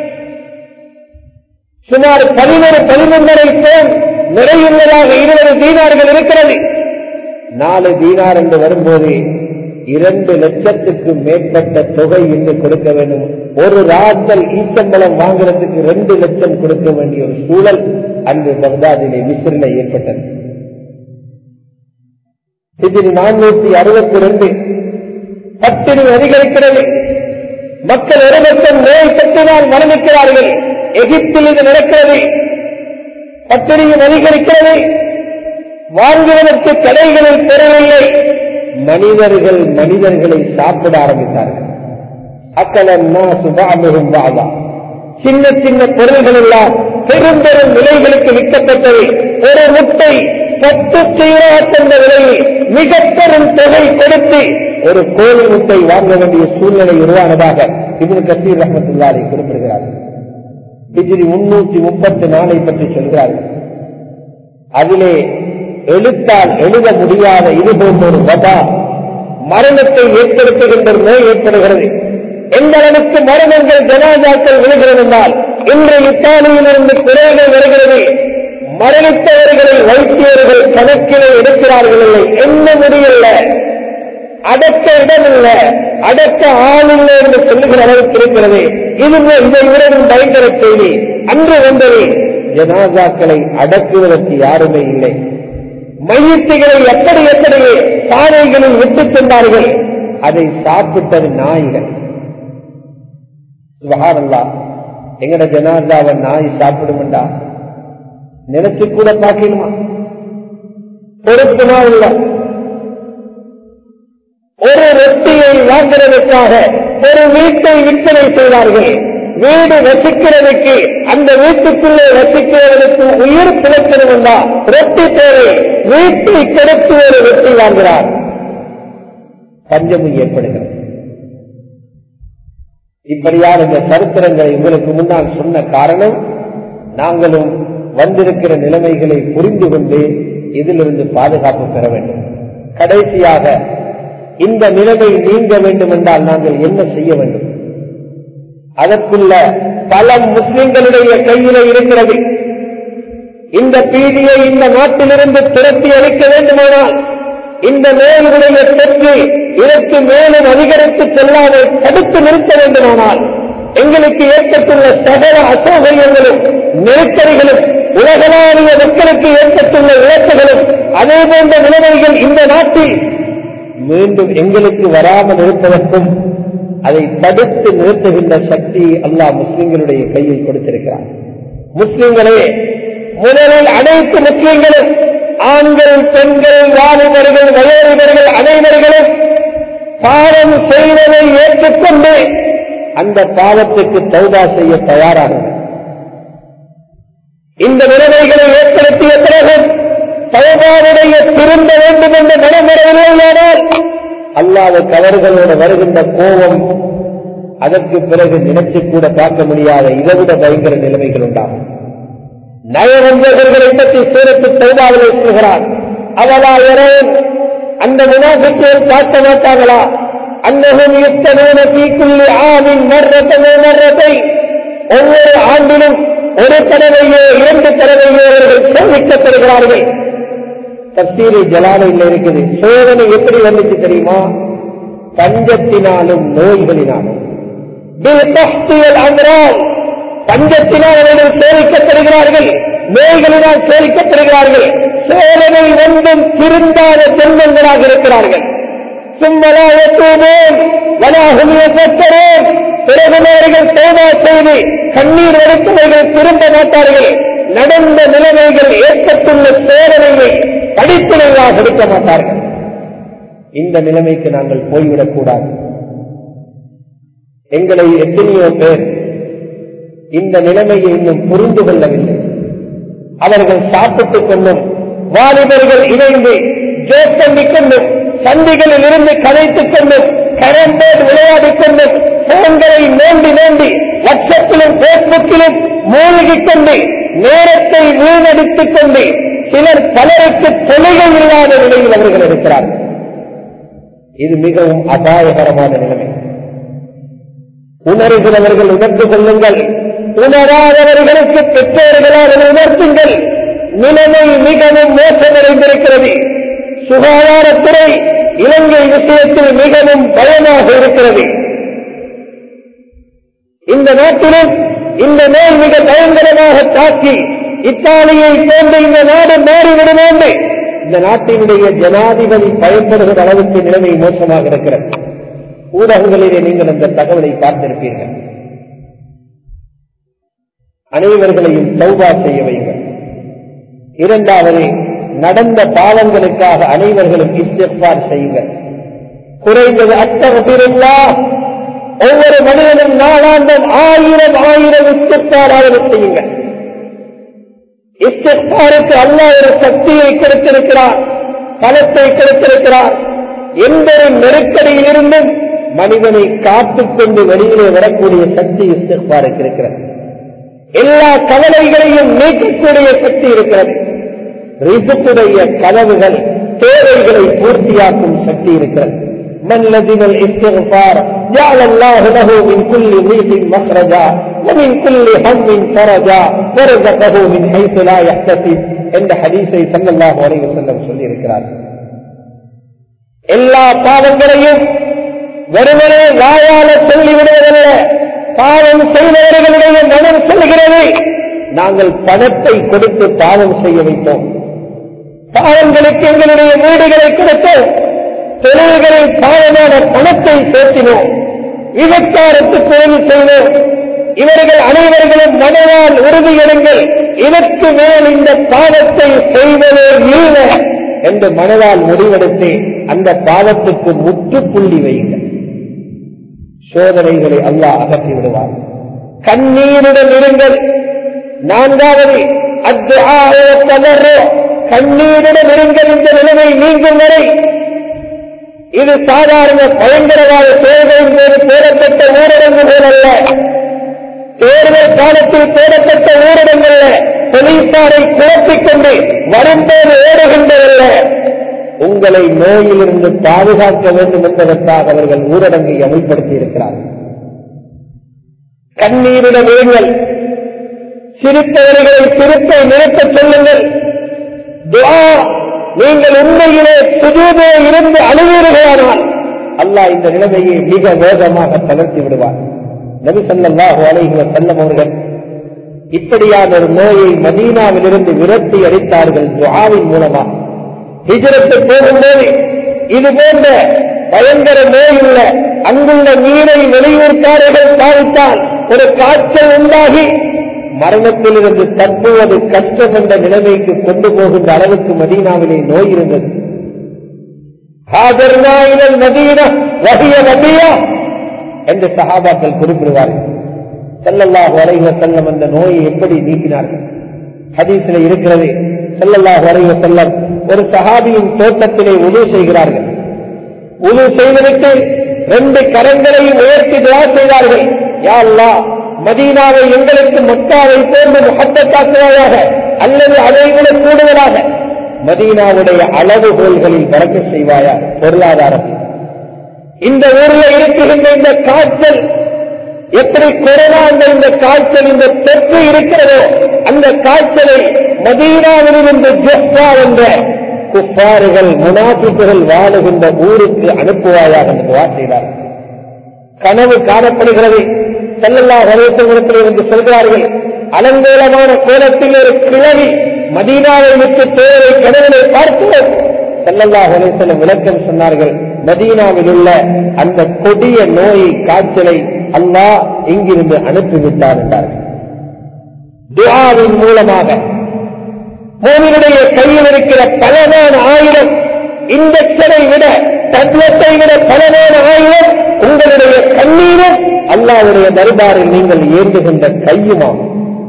Speaker 1: சுமார் பதினொரு பதினொன்றரை பேர் நிறையுள்ளதாக இருபது தீனார்கள் இருக்கிறது நாலு தீனார் என்று வரும்போது இரண்டு லட்சத்துக்கு மேற்பட்ட தொகை இன்று கொடுக்க வேண்டும் ஒரு ராத்தல் ஈச்சம்பளம் வாங்குறதுக்கு ரெண்டு லட்சம் கொடுக்க வேண்டிய ஒரு சூழல் அன்று பக்தாதிலே விசிறில ஏற்பட்டது இதில் நானூத்தி அறுபத்தி ரெண்டு பட்டினி அதிகரிக்கிறது மக்கள் ஒரு லட்சம் நோய் தொற்றினால் மரணிக்கிறார்கள் எகிப்தில் இது நடக்கிறது பட்டினியும் அதிகரிக்கிறது வாங்குவதற்கு கடைகளில் பெறவில்லை மனிதர்கள் மனிதர்களை சாப்பிட ஆரம்பித்தார்கள் அக்கலன்னா சுபாமுகம் வாதா சின்ன சின்ன பொருள்கள் எல்லாம் பெரும் பெரும் விலைகளுக்கு விற்கப்பட்டவை ஒரு முட்டை பத்து சீராட் என்ற விலையில் மிக பெரும் தொகை கொடுத்து ஒரு கோழி முட்டை வாங்க வேண்டிய சூழ்நிலை உருவானதாக இவனு கசீர் ரஹமத்துல்லாரை குறிப்பிடுகிறார்கள் டிகிரி முன்னூத்தி முப்பத்தி நாலை பற்றி சொல்கிறார்கள் அதிலே எழுத்தால் எழுத முடியாத இது போன்ற ஒரு வதா மரணத்தை ஏற்படுத்துகின்ற ஒரு நோய் ஏற்படுகிறது எந்த அளவுக்கு மரணங்கள் ஜனாதாக்கள் விழுகிறது என்றால் இன்று இத்தாலியிலிருந்து குறைகள் வருகிறது மரணித்தவர்களை வைத்தியர்கள் கணக்கிலே எடுக்கிறார்கள் இல்லை என்ன முடியல அடக்க இடமில்ல அடக்க ஆளில்லை என்று சொல்லுகிற அளவுக்கு இருக்கிறது இது இதை விடவும் பயங்கர செய்தி அன்று வந்தது ஜனாதாக்களை அடக்குவதற்கு யாருமே இல்லை மையத்துகளை எப்படி எப்படி பானைகளில் விட்டுச் சென்றார்கள் அதை சாப்பிட்டது நாய்கள் சுபஹானல்லா எங்கட ஜனாதாவை நாய் சாப்பிடுமெண்டா நினைச்சு கூட பார்க்கணுமா பொறுப்புமா இல்ல ஒரு ரொட்டியை வாங்குறதுக்காக ஒரு வீட்டை விற்பனை செய்தார்கள் வீடு வசிக்கிறதுக்கு அந்த வீட்டுக்குள்ளே வசிக்கிறவனுக்கு உயிர் பிழைக்கணும் என்றா ரொட்டி தேவை வீட்டை கொடுத்து ஒரு ரொட்டி வாங்குகிறார் பஞ்சமும் ஏற்படுகிறது இப்படியான இந்த சரித்திரங்களை உங்களுக்கு முன்னால் சொன்ன காரணம் நாங்களும் வந்திருக்கிற நிலைமைகளை புரிந்து கொண்டு இதிலிருந்து பாதுகாப்பு பெற வேண்டும் கடைசியாக இந்த நிலைமை நீங்க வேண்டும் என்றால் நாங்கள் என்ன செய்ய வேண்டும் அதற்குள்ள பல முஸ்லிம்களுடைய கையில இருக்கிறது இந்த பீதியை இந்த நாட்டிலிருந்து துரத்தி அளிக்க வேண்டுமானால் இந்த நோயுடைய தொற்று இதற்கு மேலும் அதிகரித்து செல்லாமல் தடுத்து நிறுத்த வேண்டுமானால் எங்களுக்கு ஏற்பட்டுள்ள சகல அசௌகரியங்களும் நெருக்கடிகளும் உலகளாவிய மக்களுக்கு ஏற்பட்டுள்ள இழப்புகளும் அதே போன்ற நிலைமைகள் இந்த நாட்டில் மீண்டும் எங்களுக்கு வராமல் இருப்பதற்கும் அதை தடுத்து நிறுத்துகின்ற சக்தி அல்லாஹ் முஸ்லிம்களுடைய கையில் கொடுத்திருக்கிறார் முஸ்லிம்களே முதலில் அனைத்து முஸ்லிம்களும் ஆண்கள் பெண்கள் வாலிபர்கள் வயோதிபர்கள் அனைவர்களும் பாவம் செய்வதை ஏற்றுக்கொண்டு அந்த பாவத்துக்கு தௌபா செய்ய தயாராக இந்த நிலைமைகளை ஏற்படுத்திய பிறகு தௌபாவுடைய திரும்ப வேண்டும் என்ற மனமுறையிலேயானால் அல்லாவுக்கு அவர்களோடு வருகின்ற கோபம் அதற்கு பிறகு நினைச்சு கூட பார்க்க முடியாத இதைவிட பயங்கர நிலைமைகள் உண்டாகும் நயவஞ்சகர்களை பற்றி சூரத்து தௌபாவிலே சொல்கிறார் அவளா இறைவன் அந்த முனாபிக்கையில் காட்ட மாட்டாங்களா அன்னகும் யுத்தனூன தீக்குள்ளி ஆவின் மர்ரத்தனோ மர்ரத்தை ஒவ்வொரு ஆண்டிலும் ஒரு தடவையோ இரண்டு தடவையோ அவர்கள் சோதிக்கப்படுகிறார்கள் தப்சீரை ஜலாலையில் இருக்குது சோதனை எப்படி வந்துச்சு தெரியுமா பஞ்சத்தினாலும் நோய்களினாலும் பஞ்சத்தினால் அவர்கள் சோதிக்கப்படுகிறார்கள் நோய்களினால் சோதிக்கப்படுகிறார்கள் சோதனை ஒன்றும் திருந்தாத ஜென்மங்களாக இருக்கிறார்கள் சும்மலா எத்துவோம் வனாகுமிய பெற்றோம் பிறகுமார்கள் சோதா செய்து கண்ணீர் வடித்தவர்கள் திரும்ப மாட்டார்கள் நடந்த நிலைமைகள் ஏற்பட்டுள்ள சோதனையை படிப்பினையாக எடுக்க மாட்டார்கள் இந்த நிலைமைக்கு நாங்கள் போய்விடக் கூடாது எங்களை எத்தனையோ பேர் இந்த நிலைமையை இன்னும் புரிந்து கொள்ளவில்லை அவர்கள் சாப்பிட்டுக் கொண்டும் வாலிபர்கள் இணைந்து ஜோக்கண்டிக் கொண்டும் சந்திகளில் இருந்து கதைத்துக் கொண்டும் கரம்போடு விளையாடிக் கொண்டும் போன்களை நோண்டி நோண்டி வாட்ஸ்அப்பிலும் பேஸ்புக்கிலும் மூழ்கிக் கொண்டு நேரத்தை வீணடித்துக் கொண்டு சிலர் பலருக்கு தொழுகை இல்லாத நிலையில் அவர்கள் இருக்கிறார்கள் இது மிகவும் அபாயகரமான நிலைமை உணர்கிறவர்கள் உணர்ந்து கொள்ளுங்கள் உணராதவர்களுக்கு பெற்றோர்களால் அதை உணர்த்துங்கள் நிலைமை மிகவும் மோசமடைந்திருக்கிறது சுகாதாரத்துறை இலங்கை விஷயத்தில் மிகவும் பயமாக இருக்கிறது இந்த நாட்டிலும் இந்த நோய் மிக பயங்கரமாக தாக்கி இத்தாலியை போன்ற இந்த நாடு மாறிவிடும் என்று இந்த நாட்டினுடைய ஜனாதிபதி பயன்படுகிற அளவுக்கு நிலைமை மோசமாக இருக்கிறது ஊடகங்களிலே நீங்கள் அந்த தகவலை பார்த்திருப்பீர்கள் அனைவர்களையும் சௌபா செய்ய வைங்கள் இரண்டாவது நடந்த பாவங்களுக்காக அனைவர்களும் இஸ்திஃபார் செய்யுங்கள் குறைந்தது அத்தகபிருந்தா ஒவ்வொரு மனிதனும் நாளாந்தம் ஆயிரம் ஆயிரம் இஸ்திஃபாராவது செய்யுங்கள் இஸ்திஃபாருக்கு அல்லாஹ் ஒரு சக்தியை கொடுத்திருக்கிறார் பலத்தை கொடுத்திருக்கிறார் எந்த ஒரு நெருக்கடியில் இருந்தும் மனிதனை காத்துக்கொண்டு வெளியிலே வரக்கூடிய சக்தி இஸ்திஃபாருக்கு இருக்கிறது எல்லா கவலைகளையும் நீக்கக்கூடிய சக்தி இருக்கிறது ரிசுக்குடைய கதவுகள் தேவைகளை பூர்த்தியாக்கும் சக்தி இருக்கிறது من لزم الاستغفار جعل الله له من كل ضيق مخرجا ومن كل هم فرجا ورزقه من حيث لا يحتسب என்ற ஹதீஸை ஸல்லல்லாஹு அலைஹி வஸல்லம் சொல்லி இருக்கிறார் எல்லா பாவங்களையும் வெறுமனே வாயால சொல்லி விடுவதல்ல பாவம் செய்தவர்களுடைய மனம் சொல்கிறது நாங்கள் பணத்தை கொடுத்து பாவம் செய்ய வைத்தோம் பாவங்களுக்கு எங்களுடைய வீடுகளை கொடுத்தோம் தொழில்களில் பாவமான பணத்தை சேர்த்தினோம் விபச்சாரத்துக்கு உதவி செய்தோம் இவர்கள் அனைவர்களும் மனதால் உறுதியெடுங்கள் இதற்கு மேல் இந்த பாவத்தை செய்வதே இல்லை என்று மனதால் முடிவெடுத்து அந்த பாவத்துக்கு முற்றுப்புள்ளி வையுங்கள் சோதனைகளை அல்லாஹ் அகற்றி விடுவார் கண்ணீருடன் இருங்கள் நான்காவது அத்தியாயத்தவரோ கண்ணீருடன் இருங்கள் இந்த நிலைமை நீங்கும் வரை இது சாதாரண பயங்கரவாத தேர்தலின் போது போடப்பட்ட ஊரடங்கு போலல்ல தேர்தல் காலத்தில் போடப்பட்ட ஊரடங்கல்ல போலீசாரை குழப்பிக் கொண்டு வரும்போது ஓடுகின்றதல்ல உங்களை நோயிலிருந்து பாதுகாக்க வேண்டும் என்பதற்காக அவர்கள் ஊரடங்கை அமல்படுத்தி இருக்கிறார்கள் கண்ணீரிடம் இருங்கள் சிரித்தவர்களை சிரிப்பை நிறுத்தச் சொல்லுங்கள் துஆ நீங்கள் உண்மையிலே சுஜூதே இருந்து அழுவீர்களானால் அல்லாஹ் இந்த நிலைமையை மிக வேகமாக தளர்த்தி விடுவார் நபி ஸல்லல்லாஹு அலைஹி வஸல்லம் அவர்கள் இப்படியான ஒரு நோயை மதீனாவிலிருந்து விரட்டி அடித்தார்கள் துஆவின் மூலமாக ஹிஜரத்து போகும்போது இது போன்ற பயங்கர நோய் உள்ள அங்குள்ள நீரை வெளியூர்காரர்கள் பாதித்தால் ஒரு காய்ச்சல் உண்டாகி மரணத்திலிருந்து தப்புவது கஷ்டம் என்ற நிலைமைக்கு கொண்டு போகின்ற அளவுக்கு மதீனாவிலே நோய் இருந்தது ஹாஜர்னா இலல் மதீனா வஹிய நபியா என்று சஹாபாக்கள் குறிப்பிடுவார்கள் ஸல்லல்லாஹு அலைஹி வஸல்லம் அந்த நோயை எப்படி நீக்கினார்கள் ஹதீஸில் இருக்கிறது ஸல்லல்லாஹு அலைஹி வஸல்லம் ஒரு சஹாபியின் தோட்டத்திலே உதவு செய்கிறார்கள் உதவு செய்துவிட்டு ரெண்டு கரங்களையும் உயர்த்தி துவா செய்தார்கள் யா அல்லாஹ் மதீனாவை எங்களுக்கு மக்காவை போன்று முகத்தத்தாக்குவாயாக அல்லது அதை விட கூடுதலாக மதீனாவுடைய அளவுகோல்களில் வரக்க செய்வாயா பொருளாதாரத்தில் இந்த ஊரில் இருக்குகின்ற இந்த காய்ச்சல் எப்படி கொரோனா என்ற இந்த காய்ச்சல் இந்த தொற்று இருக்கிறதோ அந்த காய்ச்சலை மதீனாவிலிருந்து ஜெஸ்ஸா என்ற குப்பாறுகள் முனாபிப்புகள் வாழுகின்ற ஊருக்கு அனுப்புவாயாக என்று துவா செய்தார் கனவு காணப்படுகிறது செல்லல்லா வரவேற்றத்தில் என்று சொல்கிறார்கள் அலங்கோலமான கோலத்தில் ஒரு கிழவி மதீனாவை விட்டு தேவை கனவிலை பார்த்தோம் செல்லல்லா வலைசலம் விளக்கம் சொன்னார்கள் மதீனாவில் உள்ள அந்த கொடிய நோயை காய்ச்சலை அல்லாஹ் இங்கிருந்து அனுப்பிவிட்டார் என்றார்கள் துஆவின் மூலமாக மோமினுடைய கையில் இருக்கிற பலமான ஆயுதம் இன்ஜெக்ஷனை விட தத்துவத்தை விட பலமான ஆயுதம் உங்களுடைய கண்ணீரும் அல்லாவுடைய தர்பாரில் நீங்கள் ஏந்துகின்ற கையுமாகும்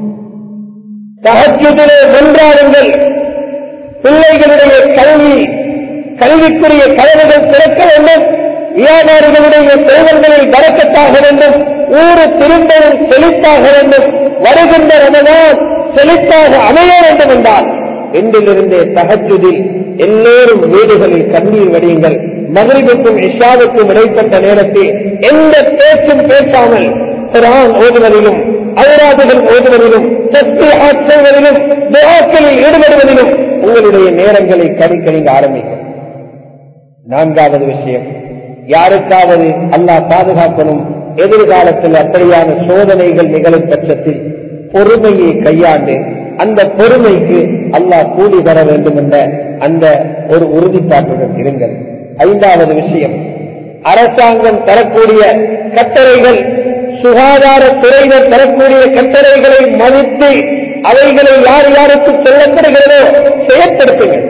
Speaker 1: தகச்சுதிலே வென்றாருங்கள் பிள்ளைகளுடைய கல்வி கல்விக்குரிய கதவுகள் திறக்க வேண்டும் வியாபாரிகளுடைய செல்வங்களில் வரக்கத்தாக வேண்டும் ஊரு திரும்பவும் செழிப்பாக வேண்டும் வருகின்ற ரமதான் செழிப்பாக அமைய வேண்டும் என்றால் இன்றிலிருந்தே தகச்சுதில் எல்லோரும் வீடுகளில் கண்ணீர் வடியுங்கள் மகிழ்வுக்கும் இஷாவுக்கும் இடைப்பட்ட நேரத்தில் எந்த பேச்சும் பேசாமல் குரான் ஓதுவதிலும் அயராதுகள் ஓதுவதிலும் தஸ்பீஹாத் செய்வதிலும் துஆக்களில் ஈடுபடுவதிலும் உங்களுடைய நேரங்களை கணிக்க ஆரம்பிக்கும் நான்காவது விஷயம் யாருக்காவது அல்லாஹ் பாதுகாக்கணும் எதிர்காலத்தில் அப்படியான சோதனைகள் நிகழும் பட்சத்தில் பொறுமையை கையாண்டு அந்த பொறுமைக்கு அல்லாஹ் கூலி தர வேண்டும் என்ற அந்த ஒரு உறுதிப்பாட்டுடன் இருங்கள் ஐந்தாவது விஷயம் அரசாங்கம் தரக்கூடிய கட்டளைகள் சுகாதார துறையினர் தரக்கூடிய கட்டளைகளை மதித்து அவைகளை யார் யாருக்கு சொல்லப்படுகிறதோ செயற்படுத்துங்கள்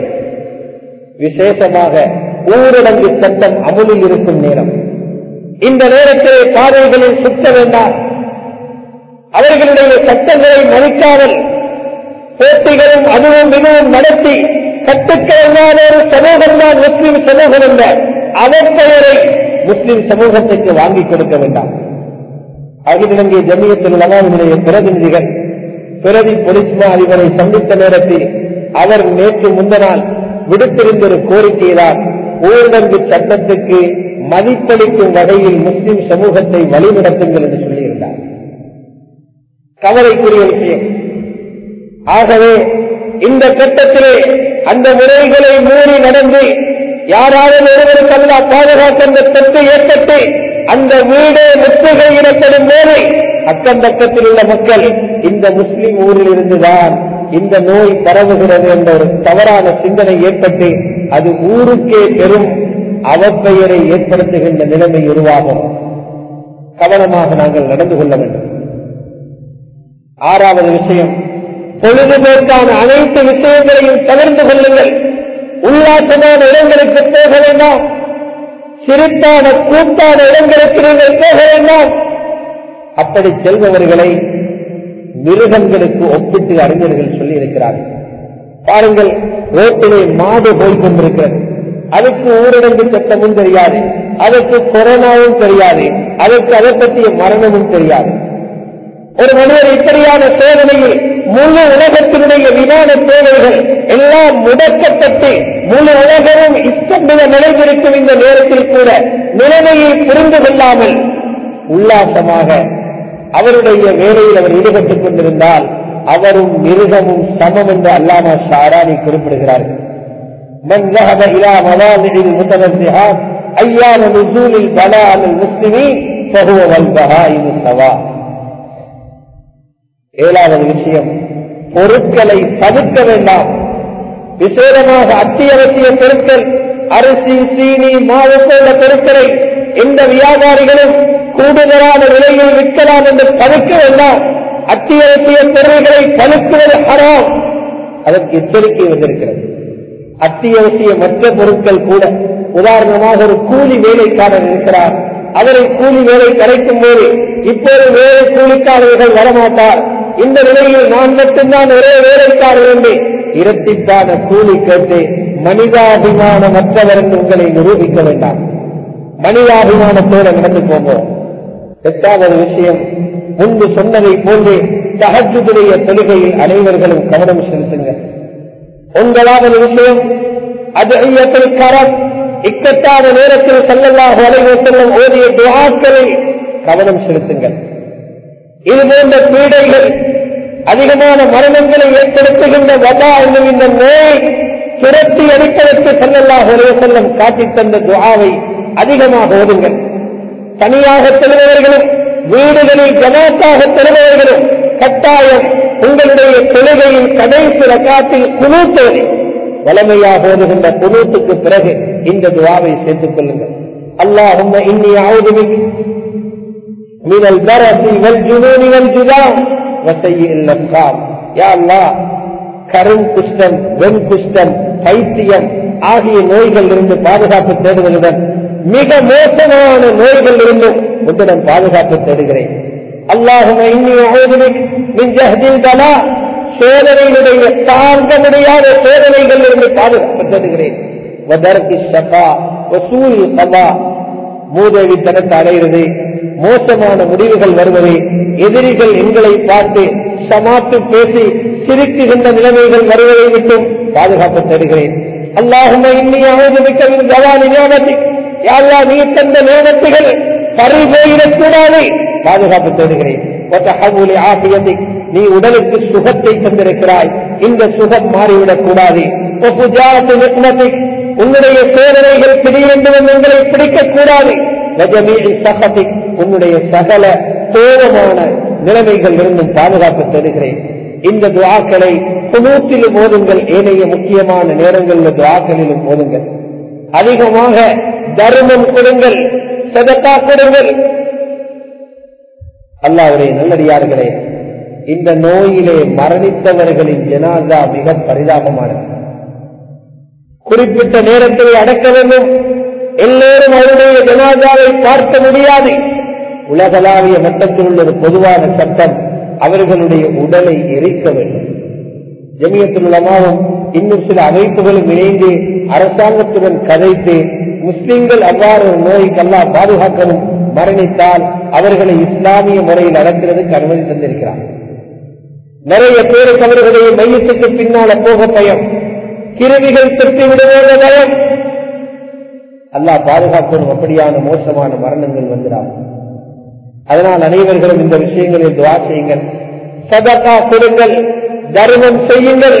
Speaker 1: விசேஷமாக ஊரடங்கு சட்டம் அமலில் இருக்கும் நேரம் இந்த நேரத்தில் பாதைகளில் சுற்ற வேண்டாம் அவர்களுடைய சட்டங்களை மதிக்காமல் போட்டிகளும் அதுவும் இதுவும் நடத்தி கட்டுக்கிழமையான ஒரு சமூகம் தான் முஸ்லிம் சமூகம் என்ற அவப்பெயரை முஸ்லிம் சமூகத்திற்கு வாங்கிக் கொடுக்க வேண்டாம் அகில இலங்கை ஜமியத்தில் உலகாவினுடைய பிரதிநிதிகள் பிரதி பொலிஸ்மா அதிபரை சந்தித்த நேரத்தில் அவர் நேற்று முந்தநாள் விடுத்திருந்த ஒரு கோரிக்கைதான் ஊரடங்கு சட்டத்துக்கு மதிப்பளிக்கும் வகையில் முஸ்லிம் சமூகத்தை வழிநடத்துங்கள் என்று சொல்லியிருந்தார் கவலைக்குரிய விஷயம் ஆகவே இந்த கட்டத்திலே அந்த முறைகளை மீறி நடந்து யாராவது ஒருவருக்கு அல்லா பாதுகாக்க அந்த தொற்று ஏற்பட்டு அந்த வீடு முற்றுகை இடப்படும் போது அக்கம் பக்கத்தில் உள்ள மக்கள் இந்த முஸ்லிம் ஊரில் இருந்துதான் இந்த நோய் பரவுகிறது என்ற ஒரு தவறான சிந்தனை ஏற்பட்டு அது ஊருக்கே பெரும் அவப்பெயரை ஏற்படுத்துகின்ற நிலைமை உருவாகும் கவனமாக நாங்கள் நடந்து கொள்ள வேண்டும் ஆறாவது விஷயம் பொழுதுபோக்கான அனைத்து விஷயங்களையும் தவிர்த்து கொள்ளுங்கள் உல்லாசமான இடங்களுக்கு போக வேண்டாம் சிரித்தான கூட்டான இடங்களுக்கு நீங்கள் போக வேண்டாம் அப்படி செல்பவர்களை மிருகங்களுக்கு ஒப்பிட்டு அறிஞர்கள் சொல்லி இருக்கிறார்கள் பாருங்கள் ரோட்டிலே மாடு போய் கொண்டிருக்கிறது அதுக்கு ஊரடங்கு சட்டமும் தெரியாது அதற்கு கொரோனாவும் தெரியாது அதற்கு அதை பற்றிய மரணமும் தெரியாது ஒரு மனிதர் இப்படியான சோதனையில் முழு உலகத்தினுடைய விமான சேவைகள் எல்லாம் முடக்கப்பட்டு முழு உலகமும் இஷ்டமிட நிலைந்திருக்கும் இந்த நேரத்தில் கூட நிலைமையை புரிந்து கொள்ளாமல் உல்லாசமாக அவருடைய வேலையில் அவர் ஈடுபட்டுக் கொண்டிருந்தால் அவரும் மிருகமும் சமம் என்று அல்லாமா ஷாரானி குறிப்பிடுகிறார்கள் من ذهب إلى مواضع المتنزهات أيام نزول البلاء على المسلمين فهو والبهائم سواء ஏழாவது விஷயம் பொருட்களை தவிர்க்க வேண்டாம் விசேடமாக அத்தியாவசிய பொருட்கள் அரிசி சீனி மாவு போன்ற பொருட்களை எந்த வியாபாரிகளும் கூடுதலான விலையில் விற்கலாம் என்று தவிர்க்க வேண்டாம் அத்தியாவசிய பொருள்களை தவிர்க்குவது ஹராம் அதற்கு எச்சரிக்கை வந்திருக்கிறது அத்தியாவசிய மற்ற பொருட்கள் கூட உதாரணமாக ஒரு கூலி வேலைக்காரர் இருக்கிறார் அவரை கூலி வேலை கிடைக்கும் போது இப்போது வேலை கூலிக்காரர்கள் வரமாட்டார் இந்த நிலையில் நான் மட்டும்தான் ஒரே வேலைக்காரர் என்று இரட்டிப்பான கூலி கேட்டு மனிதாபிமானமற்றவர் என்று உங்களை நிரூபிக்க வேண்டாம் மனிதாபிமானத்தோடு நடந்து போவோம் எட்டாவது விஷயம் முன்பு சொன்னதை போன்று சகஜுடைய தொழுகையில் அனைவர்களும் கவனம் செலுத்துங்கள் உங்களாவது விஷயம் அது ஐயத்தில் கரம் இக்கட்டான நேரத்தில் செல்லல்லாக வளைவு செல்லும் ஓதிய துவாக்களை கவனம் செலுத்துங்கள் இது போன்ற பீடைகள் அதிகமான மரணங்களை ஏற்படுத்துகின்ற வதா என்னும் இந்த நோய் துரத்தி அடிப்பதற்கு செல்லல்லாஹ் ஒரே செல்லம் காட்டித் தந்த துஆவை அதிகமாக ஓதுங்கள் தனியாக தொழுபவர்களும் வீடுகளில் ஜமாத்தாக தொழுபவர்களும் கட்டாயம் உங்களுடைய தொழுகையின் கடைசி ரக்காத்தில் குனூத்தோதி வளமையாக ஓதுகின்ற குனூத்துக்கு பிறகு இந்த துவாவை சேர்த்துக் கொள்ளுங்கள் அல்லாஹும்ம இன்னி அவுதுபிக் من البرد والجنون والجذام وسيء الأسقام يا الله கரும் குஷ்டம் வெண் குஷ்டம் பைத்தியம் ஆகிய நோய்கள் இருந்து பாதுகாப்பு தேடுவதுடன் மிக மோசமான நோய்கள் இருந்தும் உன்னிடம் பாதுகாப்பு தேடுகிறேன் அல்லாஹும இன்னி அழுதுபிக் மின் ஜஹதில் பலா சோதனையினுடைய தாங்க முடியாத சோதனைகள் இருந்து பாதுகாப்பு தேடுகிறேன் வதர்கி ஷபா வசூல் கபா மூதேவி தனத்தை அடைகிறது மோசமான முடிவுகள் வருவது எதிரிகள் எங்களை பார்த்து சமாத்து பேசி சிரிக்குகின்ற நிலைமைகள் வருவதை விட்டும் பாதுகாப்பு தருகிறேன் அல்லாஹும இன்னி அழுதுமிக்க கவானி ஞாபகத்தை யாரா நீ தந்த நேரத்துகள் பறிபோயிடக் கூடாது பாதுகாப்பு தேடுகிறேன் ஒத்தகவுலி ஆசியத்தை நீ உடலுக்கு சுகத்தை தந்திருக்கிறாய் இந்த சுகம் மாறிவிடக் கூடாது ஒப்புஜாத்து நிக்மத்தை உன்னுடைய சோதனைகள் திடீரென்று எங்களை பிடிக்கக் கூடாது வஜமீழி சகதி உன்னுடைய சகல கோபமான நிலைமைகள் இருந்தும் பாதுகாப்பு தருகிறேன் இந்த துவாக்களை குனூத்திலும் ஓதுங்கள் ஏனைய முக்கியமான நேரங்களில் துவாக்களிலும் ஓதுங்கள் அதிகமாக தர்மம் கொடுங்கள் சதக்கா கொடுங்கள் அல்லாவுடைய நல்லடியார்களே இந்த நோயிலே மரணித்தவர்களின் ஜனாதா மிக பரிதாபமானது குறிப்பிட்ட நேரத்தில் அடக்க வேண்டும் எல்லோரும் அவருடைய ஜனாதாவை பார்க்க முடியாது உலகளாவிய மட்டத்தில் உள்ள ஒரு பொதுவான சட்டம் அவர்களுடைய உடலை எரிக்க வேண்டும் ஜமியத்துல் உலமாவும் இன்னும் சில அமைப்புகளும் இணைந்து அரசாங்கத்துடன் கதைத்து முஸ்லிம்கள் அவ்வாறு ஒரு நோய்க்கெல்லாம் பாதுகாக்கவும் மரணித்தால் அவர்களை இஸ்லாமிய முறையில் அடக்கிறதுக்கு அனுமதி தந்திருக்கிறார் நிறைய பேருக்கு அவர்களுடைய மையத்துக்கு பின்னால போக பயம் கிருமிகள் தொற்றி விடுவோட பயம் அல்லாஹ் பாதுகாக்கணும் அப்படியான மோசமான மரணங்கள் வந்துடாது அதனால் அனைவர்களும் இந்த விஷயங்களில் துவா செய்யுங்கள் சதகா கொடுங்கள் தர்மம் செய்யுங்கள்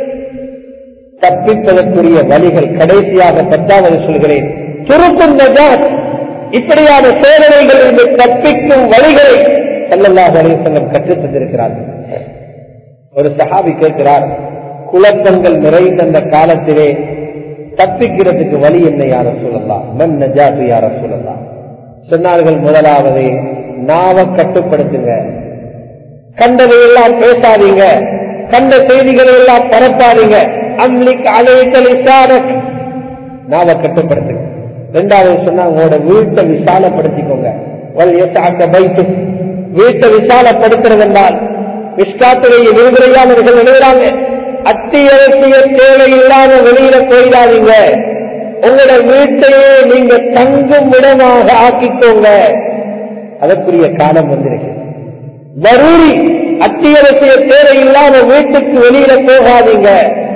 Speaker 1: தப்பிப்பதற்குரிய வழிகள் கடைசியாக பத்தாவது சொல்கிறேன் துருக்கும் நஜாத் இப்படியான சோதனைகள் இருந்து தப்பிக்கும் வழிகளை செல்லல்லாஹ் அலிசல்லம் கற்றுத் தந்திருக்கிறார்கள் ஒரு சஹாபி கேட்கிறார் குழப்பங்கள் நிறைந்த அந்த காலத்திலே தப்பிக்கிறதுக்கு வழி என்ன யார சொல்லலாம் மன் நஜாத்து யார சொல்லலாம் சொன்னார்கள் முதலாவது நாவ கட்டுப்படுத்துங்க கண்டதை எல்லாம் பேசாதீங்க கண்ட செய்திகளை எல்லாம் பரப்பாதீங்க அம்லிக் அலைக்கல் இசாரக் நாவ கட்டுப்படுத்துங்க ரெண்டாவது சொன்னா உங்களோட வீட்டை விசாலப்படுத்திக்கோங்க பைத்து வீட்டை விசாலப்படுத்துறது என்றால் விஷ்காத்துடைய விருதுரையாளர்கள் எழுதுறாங்க அத்தியாவசிய தேவையில்லாத வெளியில போயிடாதீங்க உங்களோட வீட்டையே நீங்க தங்கும் இடமாக ஆக்கிக்கோங்க அதற்குரிய காலம் வந்திருக்கு வரூரி அத்தியாவசிய தேவையில்லாத வீட்டுக்கு வெளியில போகாதீங்க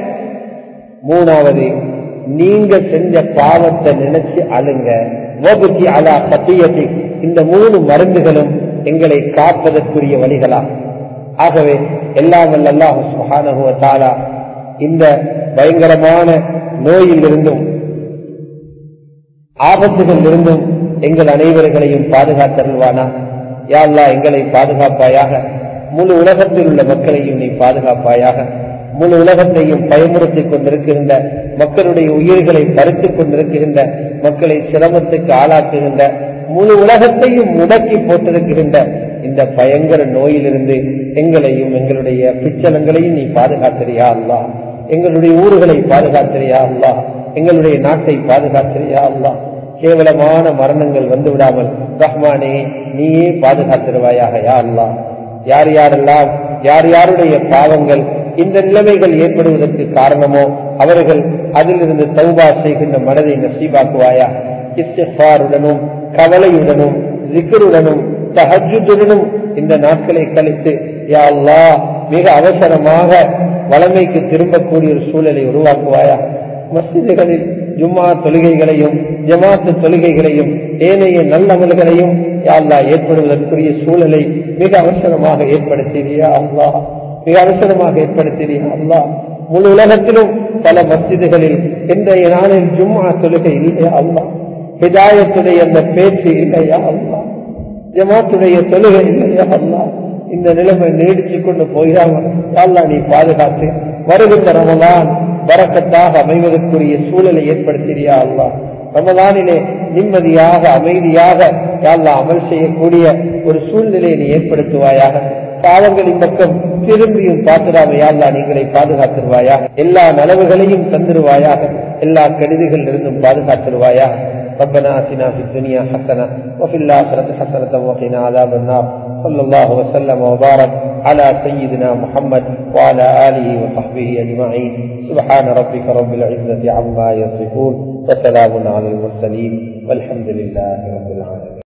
Speaker 1: மூணாவது நீங்க செஞ்ச பாவத்தை நினைச்சு அழுங்க வகுத்தி அலா சத்தியத்தை இந்த மூணு மருந்துகளும் எங்களை காப்பதற்குரிய வழிகளா ஆகவே எல்லாம் அல்லாஹ் சுஹானஹுவ தாலா இந்த பயங்கரமான நோயில் இருந்தும் ஆபத்துகள் இருந்தும் எங்கள் அனைவர்களையும் பாதுகாத்தருள்வானா யாழ்லா எங்களை பாதுகாப்பாயாக முழு உலகத்தில் உள்ள மக்களையும் நீ பாதுகாப்பாயாக முழு உலகத்தையும் பயமுறுத்திக் கொண்டிருக்கின்ற மக்களுடைய உயிர்களை பறித்துக் கொண்டிருக்கின்ற மக்களை சிரமத்துக்கு ஆளாக்குகின்ற முழு உலகத்தையும் முடக்கி போட்டிருக்கின்ற இந்த பயங்கர நோயிலிருந்து எங்களையும் எங்களுடைய பிச்சலங்களையும் நீ பாதுகாத்திரியா அல்லா எங்களுடைய ஊர்களை பாதுகாத்திரியா அல்லா எங்களுடைய நாட்டை பாதுகாத்திரியா அல்லா கேவலமான மரணங்கள் வந்து விடாமல் ரஹ்மானே நீயே பாதுகாத்திருவாயாக யா அல்லா யார் யாரெல்லாம் யார் யாருடைய பாவங்கள் இந்த நிலைமைகள் ஏற்படுவதற்கு காரணமோ அவர்கள் அதிலிருந்து தௌபா செய்கின்ற மனதை நசீபாக்குவாயா இஸ்திஃபாருடனும் கவலையுடனும் ஜிக்கருடனும் தஹஜுடனும் இந்த நாட்களை கழித்து யா அல்லா மிக அவசரமாக வளமைக்கு திரும்பக்கூடிய ஒரு சூழலை உருவாக்குவாயா மசிதிகளில் ஜும்மா தொழுகைகளையும் ஜமாத்து தொழுகைகளையும் ஏனைய நல்லமல்களையும் யாழ்லா ஏற்படுவதற்குரிய சூழலை மிக அவசரமாக ஏற்படுத்தியா அல்லா மிக அவசரமாக ஏற்படுத்தியா அல்லா முழு உலகத்திலும் பல மஸ்ஜிதுகளில் இன்றைய நாளில் ஜும்மா தொழுகை இல்லையா அல்லா ஹிதாயத்துடைய அந்த பேச்சு இல்லையா அல்லா ஜமாத்துடைய தொழுகை இல்லையா அல்லா இந்த நிலைமை நீடிச்சு கொண்டு போயிடாம அல்லா நீ பாதுகாத்து வருகின்ற ரமலான் வரக்கத்தாக அமைவதற்குரிய சூழலை ஏற்படுத்திறியா அல்லா ரமலானிலே நிம்மதியாக அமைதியாக யாழ்லா அமல் செய்யக்கூடிய ஒரு சூழ்நிலையை நீ ஏற்படுத்துவாயாக பாவங்களின் பக்கம் திரும்பியும் பார்த்துடாம யாழ்லா நீங்களை பாதுகாத்துருவாயா எல்லா நலவுகளையும் தந்துருவாயாக எல்லா கெடுதிகள் இருந்தும் பாதுகாத்துருவாயா ربنا آتنا في الدنيا حسنة وفي الآخرة حسنة وقنا عذاب النار صلى الله وسلم وبارك على سيدنا محمد وعلى آله وصحبه أجمعين سبحان ربك رب العزة عما يصفون وسلام على المرسلين والحمد لله رب العالمين